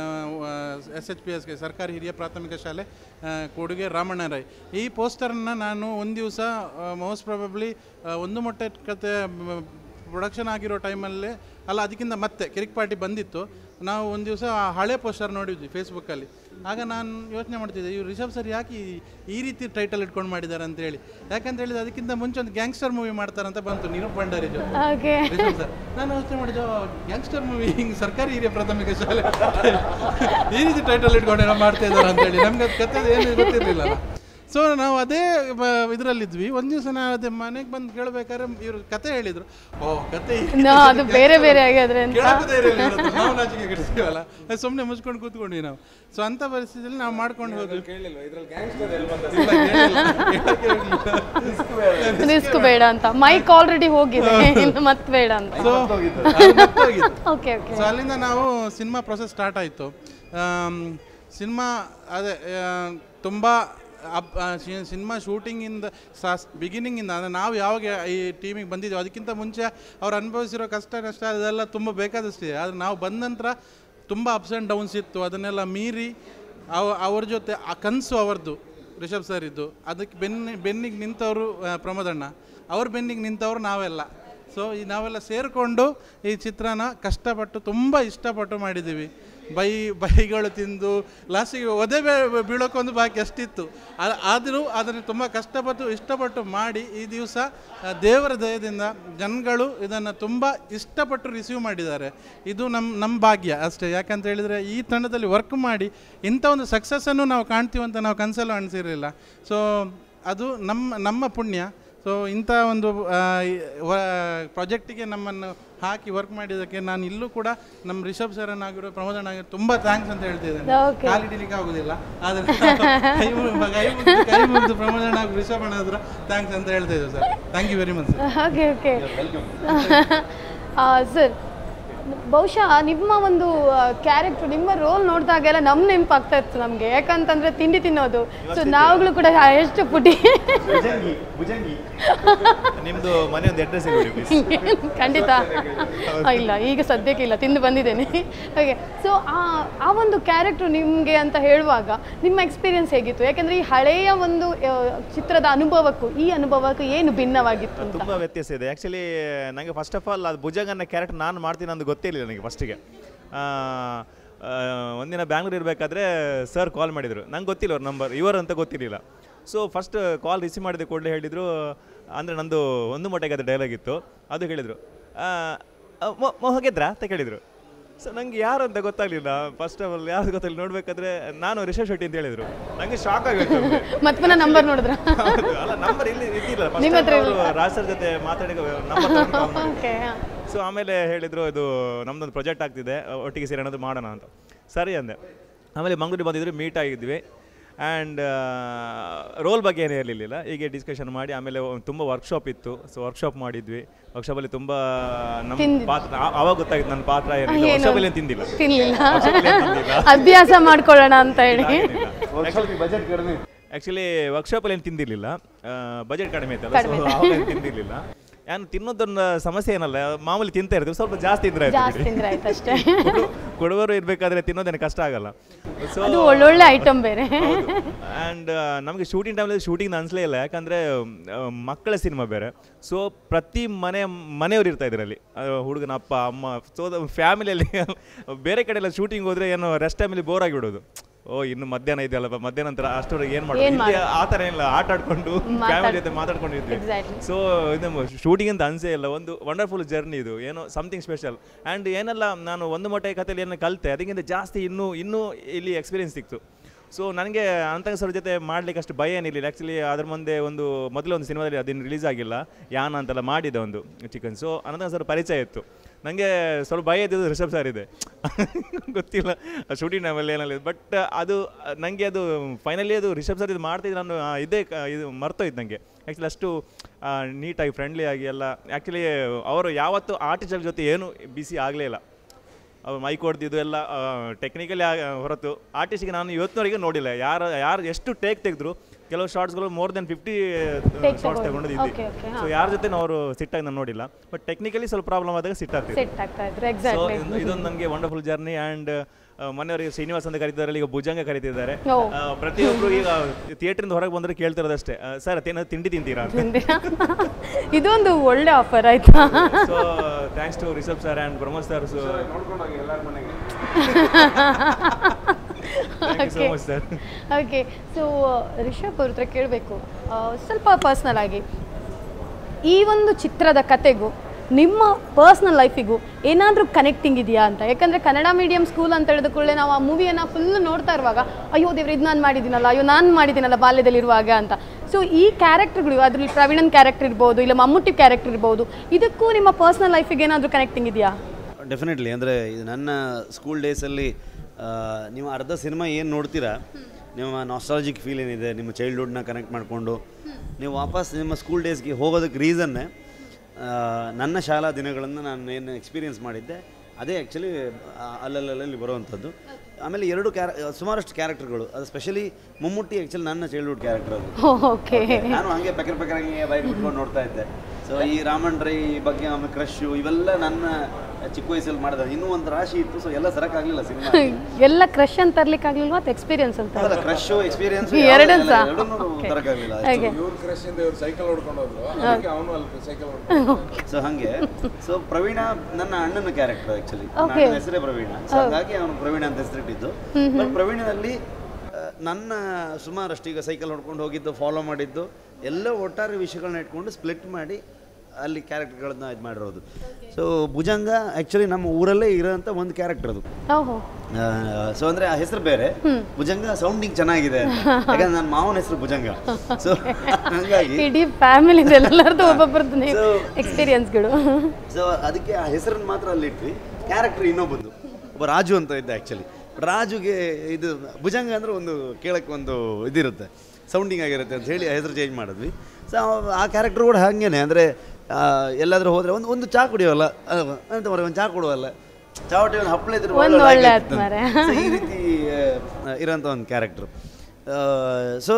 ಎಸ್ ಎಚ್ ಪಿ ಎಸ್ಗೆ ಸರ್ಕಾರಿ ಹಿರಿಯ ಪ್ರಾಥಮಿಕ ಶಾಲೆ ಆ, ಕೊಡುಗೆ ರಾಮಣ್ಣ ರೈ ಈ ಪೋಸ್ಟರ್ನ ನಾನು ಒಂದು ದಿವಸ ಮೋಸ್ಟ್ ಪ್ರಾಬಬ್ಲಿ ಒಂದು ಮೊಟ್ಟೆ ಕತೆ ಪ್ರೊಡಕ್ಷನ್ ಆಗಿರೋ ಟೈಮಲ್ಲೇ ಅಲ್ಲ ಅದಕ್ಕಿಂತ ಮತ್ತೆ ಕಿರಿಕ್ ಪಾರ್ಟಿ ಬಂದಿತ್ತು ನಾವು ಒಂದು ದಿವಸ ಹಳೆ ಪೋಸ್ಟರ್ ನೋಡಿದ್ವಿ ಫೇಸ್ಬುಕ್ಕಲ್ಲಿ ಆಗ ನಾನು ಯೋಚನೆ ಮಾಡ್ತಿದ್ದೆ ಇವ್ರು ರಿಷಬ್ ಸರ್ ಯಾಕೆ ಈ- ಈ ರೀತಿ ಟೈಟಲ್ ಇಟ್ಕೊಂಡು ಮಾಡಿದ್ದಾರೆ ಅಂತ ಹೇಳಿ ಯಾಕಂತ ಹೇಳಿದ್ರೆ ಅದಕ್ಕಿಂತ ಮುಂಚೆ ಒಂದು ಗ್ಯಾಂಗ್ಸ್ಟರ್ ಮೂವಿ ಮಾಡ್ತಾರಂತ ಬಂತು ನೀರು ಭಂಡಾರಿ ಜೊತೆ ಓಕೆ ರಿಷಬ್ ಸರ್ ನಾನು ಯೋಚನೆ ಮಾಡಿದ್ದು ಗ್ಯಾಂಗ್ಸ್ಟರ್ ಮೂವಿ ಹಿಂಗೆ ಸರ್ಕಾರಿ ಹಿರಿಯ ಪ್ರಾಥಮಿಕ ಶಾಲೆ ಈ ರೀತಿ ಟೈಟಲ್ ಇಟ್ಕೊಂಡು ಏನೋ ಮಾಡ್ತಾ ಇದ್ದಾರೆ ಅಂತೇಳಿ ನಮ್ಗೆ ಅದು ಕತೆ ಏನು ಗೊತ್ತಿರಲಿಲ್ಲ ಸೊ ನಾವು ಅದೇ ಇದರಲ್ಲಿದ್ವಿ ಒಂದು ದಿವಸ ನಾವು ಅದೇ ಮನೆಗೆ ಬಂದು ಕೇಳಬೇಕಾದ್ರೆ ಇವರು ಕತೆ ಹೇಳಿದರು ಓ ಕತೆ ಈ ನಾ ಅದು ಬೇರೆ ಬೇರೆ ಆಗಿದ್ರೆ ಅಂತ ಕೇಳೋದೇ ಇರಲಿಲ್ಲ ಇವತ್ತು. ನಾವು ನಾಚಿಕೆ ಕೆಡಿಸ್ತೀವಲ್ಲ ಸುಮ್ಮನೆ ಮುಚ್ಕೊಂಡು ಕೂತ್ಕೊಂಡ್ವಿ ನಾವು ಸೊ ಅಂಥ ಪರಿಸ್ಥಿತಿಯಲ್ಲಿ ನಾವು ಮಾಡ್ಕೊಂಡು ಹೋದ್ವಿ ಕೇಳಿಲ್ವಾ ಇದ್ರಲ್ಲಿ ಗ್ಯಾಂಗ್ಸ್ಟರ್ ಇಲ್ಲ, ಕೇಳಿಲ್ಲ. ಕೇಳಕ್ಕೆ ಹೋಗ್ಲಿಲ್ಲ. ರಿಸ್ಕ್ ಬೇಡ ಅಂತ ಮೈಕ್ ಆಲ್ರೆಡಿ ಹೋಗಿದೆ ಇನ್ನು ಮತ್ತೆ ಬೇಡ ಅಂತ ಸೊ ಅದು ಮರ್ತೋಗಿತ್ತು. ಓಕೆ ಓಕೆ ಸೊ ಅಲ್ಲಿಂದ ನಾವು ಸಿನಿಮಾ ಪ್ರೊಸೆಸ್ ಸ್ಟಾರ್ಟ್ ಆಯಿತು ಸಿನಿಮಾ ಅದೇ ತುಂಬ ಅಪ್ ಸಿನಿಮಾ ಶೂಟಿಂಗಿಂದ ಸಾ ಬಿಗಿನಿಂಗಿಂದ ಅಂದರೆ ನಾವು ಯಾವಾಗ ಈ ಟೀಮಿಗೆ ಬಂದಿದ್ದೀವಿ ಅದಕ್ಕಿಂತ ಮುಂಚೆ ಅವ್ರು ಅನುಭವಿಸಿರೋ ಕಷ್ಟ ನಷ್ಟ ಅದೆಲ್ಲ ತುಂಬ ಬೇಕಾದಷ್ಟಿದೆ ಆದರೆ ನಾವು ಬಂದ ನಂತರ ತುಂಬ ಅಪ್ಸ್ ಆ್ಯಂಡ್ ಡೌನ್ಸ್ ಇತ್ತು ಅದನ್ನೆಲ್ಲ ಮೀರಿ ಅವ ಅವ್ರ ಜೊತೆ ಆ ಕನಸು ಅವರದ್ದು ರಿಷಬ್ ಸರ್ ಇದ್ದು ಅದಕ್ಕೆ ಬೆನ್ನಿ ಬೆನ್ನಿಗೆ ನಿಂತವರು ಆ, ಪ್ರಮೋದಣ್ಣ ಅವ್ರ ಬೆನ್ನಿಗೆ ನಿಂತವರು ನಾವೆಲ್ಲ ಸೊ ಈ ನಾವೆಲ್ಲ ಸೇರಿಕೊಂಡು ಈ ಚಿತ್ರನ ಕಷ್ಟಪಟ್ಟು ತುಂಬ ಇಷ್ಟಪಟ್ಟು ಮಾಡಿದ್ದೀವಿ ಬೈ ಬೈಗಳು ತಿಂದು ಲಾಸ್ಟಿಗೆ ಒದೆ ಬೇ- ಬೀಳೋಕ್ಕೊಂದು ಬಾಕಿ ಅಷ್ಟಿತ್ತು ಆ- ಆದರೂ ಅದನ್ನು ತುಂಬ ಕಷ್ಟಪಟ್ಟು ಇಷ್ಟಪಟ್ಟು ಮಾಡಿ ಈ ದಿವಸ ಆ, ದೇವರ ದಯದಿಂದ ಜನಗಳು ಇದನ್ನು ತುಂಬ ಇಷ್ಟಪಟ್ಟು ರಿಸೀವ್ ಮಾಡಿದ್ದಾರೆ ಇದು ನಮ್ಮ ನಮ್ಮ ಭಾಗ್ಯ ಅಷ್ಟೇ ಯಾಕಂತ ಹೇಳಿದರೆ ಈ ತಂಡದಲ್ಲಿ ವರ್ಕ್ ಮಾಡಿ ಇಂಥ ಒಂದು ಸಕ್ಸಸ್ಸನ್ನು ನಾವು ಕಾಣ್ತೀವಿ ಅಂತ ನಾವು ಕನಸಲ್ಲೂ ಅನಿಸಿರಲಿಲ್ಲ ಸೊ ಅದು ನಮ್ಮ ನಮ್ಮ ಪುಣ್ಯ ಸೊ ಸೊ ಇಂಥ ಒಂದು ಪ್ರಾಜೆಕ್ಟಿಗೆ ನಮ್ಮನ್ನು ಹಾಕಿ ವರ್ಕ್ ಮಾಡಿದ್ದಕ್ಕೆ ನಾನು ಇಲ್ಲೂ ಕೂಡ ನಮ್ಮ ರಿಷಬ್ ಸರನ್ನಾಗಿರೋ ಪ್ರಮೋದನ್ ಆಗಿರೋ ತುಂಬ ಥ್ಯಾಂಕ್ಸ್ ಅಂತ ಹೇಳ್ತಿದ್ದೇನೆ Okay. ಕಾಲಿಡಲಿಕ್ಕೆ ಆಗುದಿಲ್ಲ ಆದರೆ ಕೈ ಮುಗ್ದು- ಕೈ ಮುಗ್ದು ಕೈ ಮುಗಿದು ಪ್ರಮೋದನ್ ಹಾಗೂ ರಿಷಬ್ ಅಣ್ಣ ಹತ್ರ ಥ್ಯಾಂಕ್ಸ್ ಅಂತ ಹೇಳ್ತಾ ಇದ್ದೇವೆ sir thank you very much sir okay okay sir ಬಹುಶಃ ನಿಮ್ಮ ಒಂದು ಕ್ಯಾರೆಕ್ಟರ್ ನಿಮ್ಮ ರೋಲ್ ನೋಡಿದಾಗೆಲ್ಲ ನಮ್ಮ ನೆನಪಾಗ್ತಾ ಇತ್ತು ನಮಗೆ ಯಾಕಂತಂದ್ರೆ ತಿಂಡಿ ತಿನ್ನೋದು ಸೊ ನಾವುಗಳು ಕೂಡ ಎಷ್ಟು ಪುಟಿ ಭುಜಂಗಿ ಭುಜಂಗಿ ನಿಮ್ದು ಮನೆ ಒಂದು ಅಡ್ರೆಸ್ ಹೇಳಿ ಪ್ಲೀಸ್ ಖಂಡಿತ ಆ, ಇಲ್ಲ ಈಗ ಸದ್ಯಕ್ಕೆ ಇಲ್ಲ ತಿಂದು ಬಂದಿದ್ದೇನೆ ಹಾಗೆ ಸೊ ಆ ಆ ಒಂದು ಕ್ಯಾರೆಕ್ಟರ್ ನಿಮಗೆ ಅಂತ ಹೇಳುವಾಗ ನಿಮ್ಮ ಎಕ್ಸ್ಪೀರಿಯನ್ಸ್ ಹೇಗಿತ್ತು ಯಾಕಂದ್ರೆ ಈ ಹಳೆಯ ಒಂದು ಆ, ಚಿತ್ರದ ಅನುಭವಕ್ಕೂ ಈ ಅನುಭವಕ್ಕೂ ಏನು ಭಿನ್ನವಾಗಿತ್ತು ಅಂತ ತುಂಬ ವ್ಯತ್ಯಾಸ ಇದೆ ಆ್ಯಕ್ಚುಲಿ ನನಗೆ ಫಸ್ಟ್ ಆಫ್ ಆಲ್ ಅದು ಭುಜಂಗನ್ನ ಕ್ಯಾರೆಕ್ಟರ್ ನಾನು ಮಾಡ್ತೀನಿ ಅಂತ ಗೊತ್ತಿರಲಿಲ್ಲ ನನಗೆ ಫಸ್ಟಿಗೆ ಒಂದಿನ ಬ್ಯಾಂಗ್ಳೂರ್ ಇರಬೇಕಾದ್ರೆ ಸರ್ ಕಾಲ್ ಮಾಡಿದರು ನಂಗೆ ಗೊತ್ತಿಲ್ಲ ಅವ್ರ ನಂಬರ್ ಇವರು ಅಂತ ಗೊತ್ತಿರಲಿಲ್ಲ ಸೊ ಫಸ್ಟ್ ಕಾಲ್ ರಿಸೀವ್ ಮಾಡಿದ ಕೂಡಲೇ ಹೇಳಿದರು ಅಂದರೆ ನಂದು ಒಂದು ಮೊಟ್ಟೆಗೆ ಅದು ಡೈಲಾಗ್ ಇತ್ತು ಅದು ಹೇಳಿದರು ಹೋಗಿದ್ರಾ ಅಂತ ಕೇಳಿದರು ಸೊ ನಂಗೆ ಯಾರು ಅಂತ ಗೊತ್ತಾಗಲಿಲ್ಲ ಫಸ್ಟ್ ಆಫ್ ಆಲ್ ಯಾರು ಗೊತ್ತಾಗಲಿಲ್ಲ ನೋಡಬೇಕಾದ್ರೆ ನಾನು ರಿಷಬ್ ಶೆಟ್ಟಿ ಅಂತ ಹೇಳಿದರು ನನಗೆ ಶಾಕ್ ಆಗಿತ್ತು ಮತ್ತೆ ಪುನಃ ನಂಬರ್ ನೋಡಿದ್ರ ಹೌದು. ಅಲ್ಲ ನಂಬರ್ ಇಲ್ಲಿ ಇದ್ದಿಲ್ಲ ನಿಮ್ಮ ಫಸ್ಟ್ ಹತ್ರ ಅವರು ರಾಜ್ ಸರ್ ಜೊತೆ ಮಾತಾಡಿ ನಂಬರ್ ಓಕೆ ಸೊ ಆಮೇಲೆ ಹೇಳಿದ್ರು ಇದು ನಮ್ದೊಂದು ಪ್ರಾಜೆಕ್ಟ್ ಆಗ್ತಿದೆ ಒಟ್ಟಿಗೆ ಸೇರಿ ಏನಾದ್ರು ಮಾಡೋಣ ಅಂತ ಸರಿ ಅಂದೆ ಆಮೇಲೆ ಮಂಗಳೂರಿಗೆ ಬಂದಿದ್ರು ಮೀಟ್ ಆಗಿದ್ವಿ ಆ್ಯಂಡ್ ರೋಲ್ ಬಗ್ಗೆ ಏನು ಇರಲಿಲ್ಲ ಹೀಗೆ ಡಿಸ್ಕಷನ್ ಮಾಡಿ ಆಮೇಲೆ ಒಂದ್ ತುಂಬ ವರ್ಕ್ಶಾಪ್ ಇತ್ತು ಸೊ ವರ್ಕ್ಶಾಪ್ ಮಾಡಿದ್ವಿ ವರ್ಕ್ಶಾಪಲ್ಲಿ ತುಂಬ ನಮ್ಮ ತಿಂದಿದ್ದು. ಪಾತ್ರ ಆ- ಆವಾಗ ಗೊತ್ತಾಗಿತ್ತು ನನ್ನ ಪಾತ್ರ ಏನಿಲ್ಲ ಏನು? ವರ್ಕ್ಶಾಪಲ್ಲಿ ಏನು ತಿಂದಿಲ್ಲ ತಿನ್ಲಿಲ್ಲ Workshop ಅಲ್ಲಿ ತಿಂದಿಲ್ಲ. ಅಭ್ಯಾಸ ಮಾಡ್ಕೊಳ್ಳೋಣ ಅಂತ ಹೇಳಿ ಬಜೆಟ್ ಕಡಿಮೆ ಆ್ಯಕ್ಚುಲಿ ವರ್ಕ್ಶಾಪಲ್ಲಿ ಏನು ತಿಂದಿರಲಿಲ್ಲ ಬಜೆಟ್ ಕಡಿಮೆ ಇತ್ತಲ್ಲ ಸೊ ಅವಾಗ ಏನು ತಿಂದಿರಲಿಲ್ಲ ನಾನು ತಿನ್ನೋದೊಂದು ಸಮಸ್ಯೆ ಏನಲ್ಲ ಮಾಮೂಲಿ ತಿಂತಾ ಇರ್ತೀವಿ ಸ್ವಲ್ಪ ಜಾಸ್ತಿ ತಿಂದ್ರೆ ಆಯ್ತು ಜಾಸ್ತಿ ಬಿಡಿ. ತಿಂದ್ರೆ ಆಯ್ತು ಅಷ್ಟೇ ಕೊಡು- ಕೊಡುವರು ಇರಬೇಕಾದ್ರೆ ತಿನ್ನೋದೇನು ಕಷ್ಟ ಆಗಲ್ಲ ಸೊ ಅದು ಒಳ್ಳೊಳ್ಳೆ ಐಟಮ್ ಬೇರೆ ಆ್ಯಂಡ್ ನಮಗೆ ಶೂಟಿಂಗ್ ಟೈಮಲ್ಲಿ ಶೂಟಿಂಗ್ ಅನಿಸ್ಲೇ ಇಲ್ಲ ಯಾಕಂದರೆ ಮಕ್ಕಳ ಸಿನಿಮಾ ಬೇರೆ ಸೊ ಪ್ರತಿ ಮನೆ ಮನೆಯವ್ರು ಇರ್ತಾ ಇದರಲ್ಲಿ ಹುಡುಗನ ಅಪ್ಪ ಅಮ್ಮ ಸೊ ಫ್ಯಾಮಿಲಿಯಲ್ಲಿ ಬೇರೆ ಕಡೆ ಎಲ್ಲ ಶೂಟಿಂಗ್ ಹೋದರೆ ಏನು ರೆಸ್ಟ್ ಟೈಮಲ್ಲಿ ಬೋರ್ ಆಗಿಬಿಡೋದು ಓ ಇನ್ನು ಮಧ್ಯಾಹ್ನ ಇದೆಯಲ್ಲಪ್ಪ ಮಧ್ಯಾಹ್ನ ನಂತರ ಅಷ್ಟೊಳಗೆ ಏನು ಮಾಡೋದು ಏನ್ ಇಲ್ಲಿ ಆ ಥರ ಏನಿಲ್ಲ ಆಟ ಆಡ್ಕೊಂಡು ಫ್ಯಾಮಿಲಿ ಜೊತೆ ಮಾತಾಡ್ಕೊಂಡಿದ್ವಿ Exactly. ಸೊ ಇದು ಶೂಟಿಂಗ್ ಅಂತ ಅನ್ಸೇ ಇಲ್ಲ ಒಂದು ವಂಡರ್ಫುಲ್ ಜರ್ನಿ ಇದು ಏನೋ ಸಮಥಿಂಗ್ ಸ್ಪೆಷಲ್ ಆ್ಯಂಡ್ ಏನೆಲ್ಲ ನಾನು ಒಂದು ಮೊಟ್ಟೆ ಕಥೆಯಲ್ಲಿ ಏನು ಕಲಿತೆ ಅದಕ್ಕಿಂತ ಜಾಸ್ತಿ ಇನ್ನೂ ಇನ್ನೂ ಇಲ್ಲಿ ಎಕ್ಸ್ಪೀರಿಯನ್ಸ್ ಸಿಕ್ತು ಸೊ ನನಗೆ ಅನಂತಂಗ ಸರ್ ಜೊತೆ ಮಾಡ್ಲಿಕ್ಕೆ ಅಷ್ಟು ಭಯ ಏನಿರಲಿಲ್ಲ ಆ್ಯಕ್ಚುಲಿ ಅದ್ರ ಮುಂದೆ ಒಂದು ಮೊದಲು ಒಂದು ಸಿನಿಮಾದಲ್ಲಿ ಅದನ್ನು ರಿಲೀಸ್ ಆಗಿಲ್ಲ ಯಾನ ಅಂತೆಲ್ಲ ಮಾಡಿದೆ ಒಂದು ಚಿಕನ್ ಸೊ ಅನಂತಂಗ ಸರ್ ಪರಿಚಯ ಇತ್ತು ನನಗೆ ಸ್ವಲ್ಪ ಭಯ ಇದ್ದಿದ್ದು ರಿಷಬ್ ಸರ್ ಇದೆ ಗೊತ್ತಿಲ್ಲ ಶೂಟಿಂಗ್ ಟೈಮಲ್ಲಿ ಏನಲ್ಲಿ ಬಟ್ ಅದು ನನಗೆ ಅದು ಫೈನಲಿ ಅದು ರಿಷಬ್ ಸರ್ ಇದು ಮಾಡ್ತಿದ್ದು ನಾನು ಆ, ಇದೇ ಕ- ಇದು ಮರ್ತೋಯ್ತು ನನಗೆ ಆ್ಯಕ್ಚುಲಿ ಅಷ್ಟು ನೀಟಾಗಿ ಫ್ರೆಂಡ್ಲಿ ಆಗಿ ಎಲ್ಲ ಆ್ಯಕ್ಚುಲಿ ಅವರು ಯಾವತ್ತೂ ಆರ್ಟಿಸ್ಟ್ಗಳ ಜೊತೆ ಏನು ಬಿಸಿ ಆಗಲೇ ಇಲ್ಲ ಅವ್ರು ಮೈಕ್ ಹೊಡೆದಿದ್ದು ಎಲ್ಲ ಟೆಕ್ನಿಕಲಿ ಹೊರತು ಆರ್ಟಿಸ್ಟಿಗೆ ನಾನು ಇವತ್ತಿನವರೆಗೆ ನೋಡಿಲ್ಲ ಯಾರು ಯಾರು ಎಷ್ಟು ಟೇಕ್ ತೆಗೆದ್ರು ಕೆಲವು ಶಾರ್ಟ್ಸ್ಗಳು more than fifty Take shots ತಗೊಂಡು. ತಗೊಂಡಿದ್ದೆ Okay, okay, ಹಾ. ಸೊ ಯಾರ ಜೊತೆ ಅವರು ಸಿಟ್ಟಾಗಿ ನಾನು ನೋಡಿಲ್ಲ ಬಟ್ ಟೆಕ್ನಿಕಲಿ ಸ್ವಲ್ಪ ಪ್ರಾಬ್ಲಮ್ ಆದಾಗ ಸಿಟ್ಟಾಗ್ತಿದೆ ಸೆಟ್ ಆಗ್ತಾ ಇದ್ರು ಸೊ ಎಕ್ಸಾಕ್ಟ್ಲಿ ಇದೊಂದು ನನಗೆ ವಂಡರ್ಫುಲ್ ಜರ್ನಿ ಆ್ಯಂಡ್ ಮನೆಯವರಿಗೆ ಶ್ರೀನಿವಾಸ್ ಅಂತ ಕರೀತಿದ್ದಾರೆ ಈಗ ಭುಜಂಗ ಕರೀತಿದ್ದಾರೆ ಓ. ಆ, ಪ್ರತಿಯೊಬ್ಬರು ಈಗ ಥಿಯೇಟ್ರಿಂದ ಹೊರಗೆ ಬಂದರೆ ಕೇಳ್ತಿರೋದಷ್ಟೇ ಸರ್ ಅದೇನೋ ತಿಂಡಿ ತಿಂತೀರಾ ಅಂತ ಇದೊಂದು ಒಳ್ಳೆ ಆಫರ್ ಆಯ್ತಾ so thanks to Rishab sir and Pramod sir so thank you so much sir okay so Rishab ಅವ್ರ ಹತ್ರ ಕೇಳಬೇಕು ಸ್ವಲ್ಪ ಪರ್ಸ್ನಲ್ ಆಗಿ ಈ ಒಂದು ಚಿತ್ರದ ಕತೆಗೂ ನಿಮ್ಮ ಪರ್ಸ್ನಲ್ ಲೈಫಿಗೂ ಏನಾದರೂ ಕನೆಕ್ಟಿಂಗ್ ಇದೆಯಾ ಅಂತ ಯಾಕಂದರೆ ಕನ್ನಡ ಮೀಡಿಯಂ ಸ್ಕೂಲ್ ಅಂತ ಹೇಳಿದ ಕೂಡಲೇ ನಾವು ಆ ಮೂವಿಯನ್ನು ಫುಲ್ ನೋಡ್ತಾ ಇರುವಾಗ ಅಯ್ಯೋ ದೇವ್ರೆ ಇದು ನಾನು ಮಾಡಿದ್ದೀನಲ್ಲ ಅಯ್ಯೋ ನಾನು ಮಾಡಿದ್ದೀನಲ್ಲ ಬಾಲ್ಯದಲ್ಲಿರುವಾಗ ಅಂತ ಸೊ ಈ ಕ್ಯಾರೆಕ್ಟರ್ಗಳು ಅದರಲ್ಲಿ ಪ್ರವೀಣನ್ ಕ್ಯಾರೆಕ್ಟರ್ ಇರ್ಬೋದು ಇಲ್ಲ ಮಮ್ಮೂಟಿ ಕ್ಯಾರೆಕ್ಟರ್ ಇರ್ಬೋದು ಇದಕ್ಕೂ ನಿಮ್ಮ ಪರ್ಸ್ನಲ್ ಲೈಫಿಗೆ ಏನಾದರೂ ಕನೆಕ್ಟಿಂಗ್ ಇದೆಯಾ ಡೆಫಿನೆಟ್ಲಿ ಅಂದರೆ ಇದು ನನ್ನ ಸ್ಕೂಲ್ ಡೇಸಲ್ಲಿ ನೀವು ಅರ್ಧ ಸಿನಿಮಾ ಏನು ನೋಡ್ತೀರಾ ನಿಮ್ಮ ನಾಸ್ಟಾಲಜಿಕ್ ಫೀಲ್ ಏನಿದೆ ನಿಮ್ಮ ಚೈಲ್ಡ್ಹುಡ್ನ ಕನೆಕ್ಟ್ ಮಾಡಿಕೊಂಡು ನೀವು ವಾಪಸ್ ನಿಮ್ಮ ಸ್ಕೂಲ್ ಡೇಸ್ಗೆ ಹೋಗೋದಕ್ಕೆ ರೀಸನ್ನೇ ನನ್ನ ಶಾಲಾ ದಿನಗಳನ್ನು ನಾನು ಏನು ಎಕ್ಸ್ಪೀರಿಯೆನ್ಸ್ ಮಾಡಿದ್ದೆ ಅದೇ ಆ್ಯಕ್ಚುಲಿ ಅಲ್ಲಲ್ಲಲ್ಲಿ ಬರುವಂಥದ್ದು ಆಮೇಲೆ ಎರಡು ಕ್ಯಾರ ಸುಮಾರಷ್ಟು ಕ್ಯಾರೆಕ್ಟರ್ಗಳು ಅದು ಸ್ಪೆಷಲಿ ಮಮ್ಮೂಟಿ ಆ್ಯಕ್ಚುಲಿ ನನ್ನ ಚೈಲ್ಡ್ಹುಡ್ ಕ್ಯಾರೆಕ್ಟರ್ ಅದು ಓಕೆ ನಾನು ಹಂಗೆ ಪೆಕರ್ ಪೆಕರ್ ಹಂಗೆ ಬೈಕ್ ಬಿಟ್ಕೊಂಡು ನೋಡ್ತಾ ಇದ್ದೆ ಸೊ ಈ ರಾಮನ್ ರೈ ಬಗ್ಗೆ ಆಮೇಲೆ ಕ್ರಶು ಇವೆಲ್ಲ ನನ್ನ ಚಿಕ್ಕ ವಯಸ್ಸಲ್ಲಿ ಮಾಡಿದ ಇನ್ನೂ ಒಂದು ರಾಶಿ ಇತ್ತು ಸೊ ಎಲ್ಲ ಸರಕಾಗಲಿಲ್ಲ ಸಿನಿಮಾ ಎಲ್ಲ ಕ್ರಶ್ ಅಂತ ತರ್ಲಿಕ್ಕೆ ಆಗ್ಲಿಲ್ವಾ ಅಥವಾ ಎಕ್ಸ್ಪೀರಿಯನ್ಸ್ ಅಂತ ಅಲ್ಲ ಕ್ರಶು ಎಕ್ಸ್ಪೀರಿಯನ್ಸ್ ಎರಡೂ ಸಹ ತರಕಾಗಲಿಲ್ಲ ಹಾಗೆ ಇವ್ರ ಕ್ರಶಿಂದ ಇವ್ರು ಸೈಕಲ್ ಹೊಡ್ಕೊಂಡು ಹೋದ್ರು ಅದಕ್ಕೆ ಅವನು ಅಲ್ಲಿ ಸೈಕಲ್ ಹೊಡ್ಕೊಂಡು ಸೊ ಹಂಗೆ ಸೊ ಪ್ರವೀಣ ನನ್ನ ಅಣ್ಣನ ಕ್ಯಾರೆಕ್ಟರ್ ಆಕ್ಚುಲಿ Okay. ನನ್ನ ಹೆಸರೇ ಪ್ರವೀಣ ಸೊ ಹಾಗಾಗಿ ಅವನು ಪ್ರವೀಣ ಅಂತ ಹೆಸರಿಟ್ಟಿದ್ದು ಬಟ್ ಪ್ರವೀಣನಲ್ಲಿ ಆ, ನನ್ನ ಸುಮಾರಷ್ಟು ಈಗ ಸೈಕಲ್ ಹೊಡ್ಕೊಂಡು ಹೋಗಿದ್ದು ಫಾಲೋ ಮಾಡಿದ್ದು ಎಲ್ಲ ಒಟ್ಟಾರೆ ವಿಷಯಗಳನ್ನ ಇಟ್ಕೊಂಡು ಸ್ಪ್ಲಿಟ್ ಮಾಡಿ ಅಲ್ಲಿ ಕ್ಯಾರೆಕ್ಟರ್ಗಳನ್ನ ಇದು ಮಾಡಿರೋದು ಸೊ ಭುಜಂಗ ಆ್ಯಕ್ಚುಲಿ ನಮ್ಮ ಊರಲ್ಲೇ ಇರೋಂಥ ಒಂದು ಕ್ಯಾರೆಕ್ಟರ್ ಅದು ಓಹೋ ಸೊ ಅಂದರೆ ಆ ಹೆಸರು ಬೇರೆ ಭುಜಂಗ ಸೌಂಡಿಂಗ್ ಚೆನ್ನಾಗಿದೆ ಅಂತ. ಯಾಕಂದ್ರೆ ನನ್ನ ಮಾವನ ಹೆಸರು ಭುಜಂಗ ಸೊ ಹಂಗಾಗಿ ಇಡೀ ಫ್ಯಾಮಿಲಿ ಎಲ್ಲರದ್ದು ಒಬ್ಬೊಬ್ಬರದ್ದು So- ಎಕ್ಸ್ಪೀರಿಯನ್ಸ್ಗಳು ಸೊ ಅದಕ್ಕೆ ಆ ಹೆಸರನ್ನು ಮಾತ್ರ ಅಲ್ಲಿ ಇಟ್ವಿ ಕ್ಯಾರೆಕ್ಟರ್ ಇನ್ನೊಬ್ಬಂದು ಒಬ್ಬ ರಾಜು ಅಂತ ಇದ್ದ ಆ್ಯಕ್ಚುಲಿ ರಾಜುಗೆ ಇದು ಭುಜಂಗ ಅಂದರೆ ಒಂದು ಕೇಳಕ್ಕೆ ಒಂದು ಇದಿರುತ್ತೆ ಸೌಂಡಿಂಗ್ ಆಗಿರುತ್ತೆ ಅಂತ ಹೇಳಿ ಆ ಹೆಸರು ಚೇಂಜ್ ಮಾಡಿದ್ವಿ ಸೊ ಆ ಕ್ಯಾರೆಕ್ಟರ್ ಕೂಡ ಹಾಗೇನೆ ಅಂದರೆ ಎಲ್ಲಾದರೂ ಹೋದರೆ ಒಂದು ಒಂದು ಚಹಾ ಕುಡಿಯೋಲ್ಲ ಅಹ್, ಅಂತ ಮರೆ ಒಂದು ಚಹಾ ಕೊಡುವಲ್ಲ ಚಾವಟಿ ಒಂದು ಹಪ್ಪಳ ಇದ್ರೆ ಒಂದು ಒಳ್ಳೆ ಒಳ್ಳೆ ಆಗಿರ್ತದೆ. ಆತ್ಮರೆ. So, ಈ ರೀತಿ ಇರೋಂಥ ಒಂದು ಕ್ಯಾರೆಕ್ಟ್ರು ಸೊ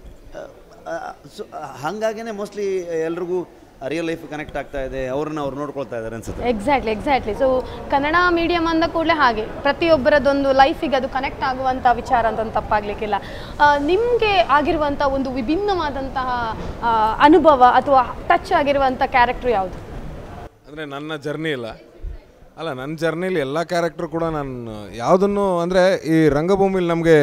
ಸೊ ಹಾಗಾಗೇ ಮೋಸ್ಟ್ಲಿ ಎಲ್ರಿಗೂ ರಿಯಲ್ ಲೈಫ್ ಕನೆಕ್ಟ್ ಆಗ್ತಾ ಇದೆ ಅವ್ರನ್ನ ಅವ್ರು ನೋಡ್ಕೊಳ್ತಾ ಇದ್ದಾರೆ ಅನ್ಸುತ್ತೆ exactly exactly so Kannada medium ಅಂದ ಕೂಡಲೇ ಹಾಗೆ ಪ್ರತಿಯೊಬ್ಬರದೊಂದು ಲೈಫಿಗೆ ಅದು ಕನೆಕ್ಟ್ ಆಗುವಂಥ ವಿಚಾರ ಅಂತ ತಪ್ಪಾಗಲಿಕ್ಕಿಲ್ಲ ನಿಮಗೆ ಆಗಿರುವಂಥ ಒಂದು ವಿಭಿನ್ನವಾದಂತಹ ಆ, ಅನುಭವ ಅಥವಾ ಟಚ್ ಆಗಿರುವಂಥ ಕ್ಯಾರೆಕ್ಟರ್ ಯಾವುದು ಅಂದರೆ ನನ್ನ ಜರ್ನಿ ಇಲ್ಲ ಅಲ್ಲ ನನ್ನ ಜರ್ನಿಲಿ ಎಲ್ಲ ಕ್ಯಾರೆಕ್ಟ್ರು ಕೂಡ ನಾನು ಯಾವುದನ್ನು ಅಂದರೆ ಈ ರಂಗಭೂಮಿಲಿ ನಮಗೆ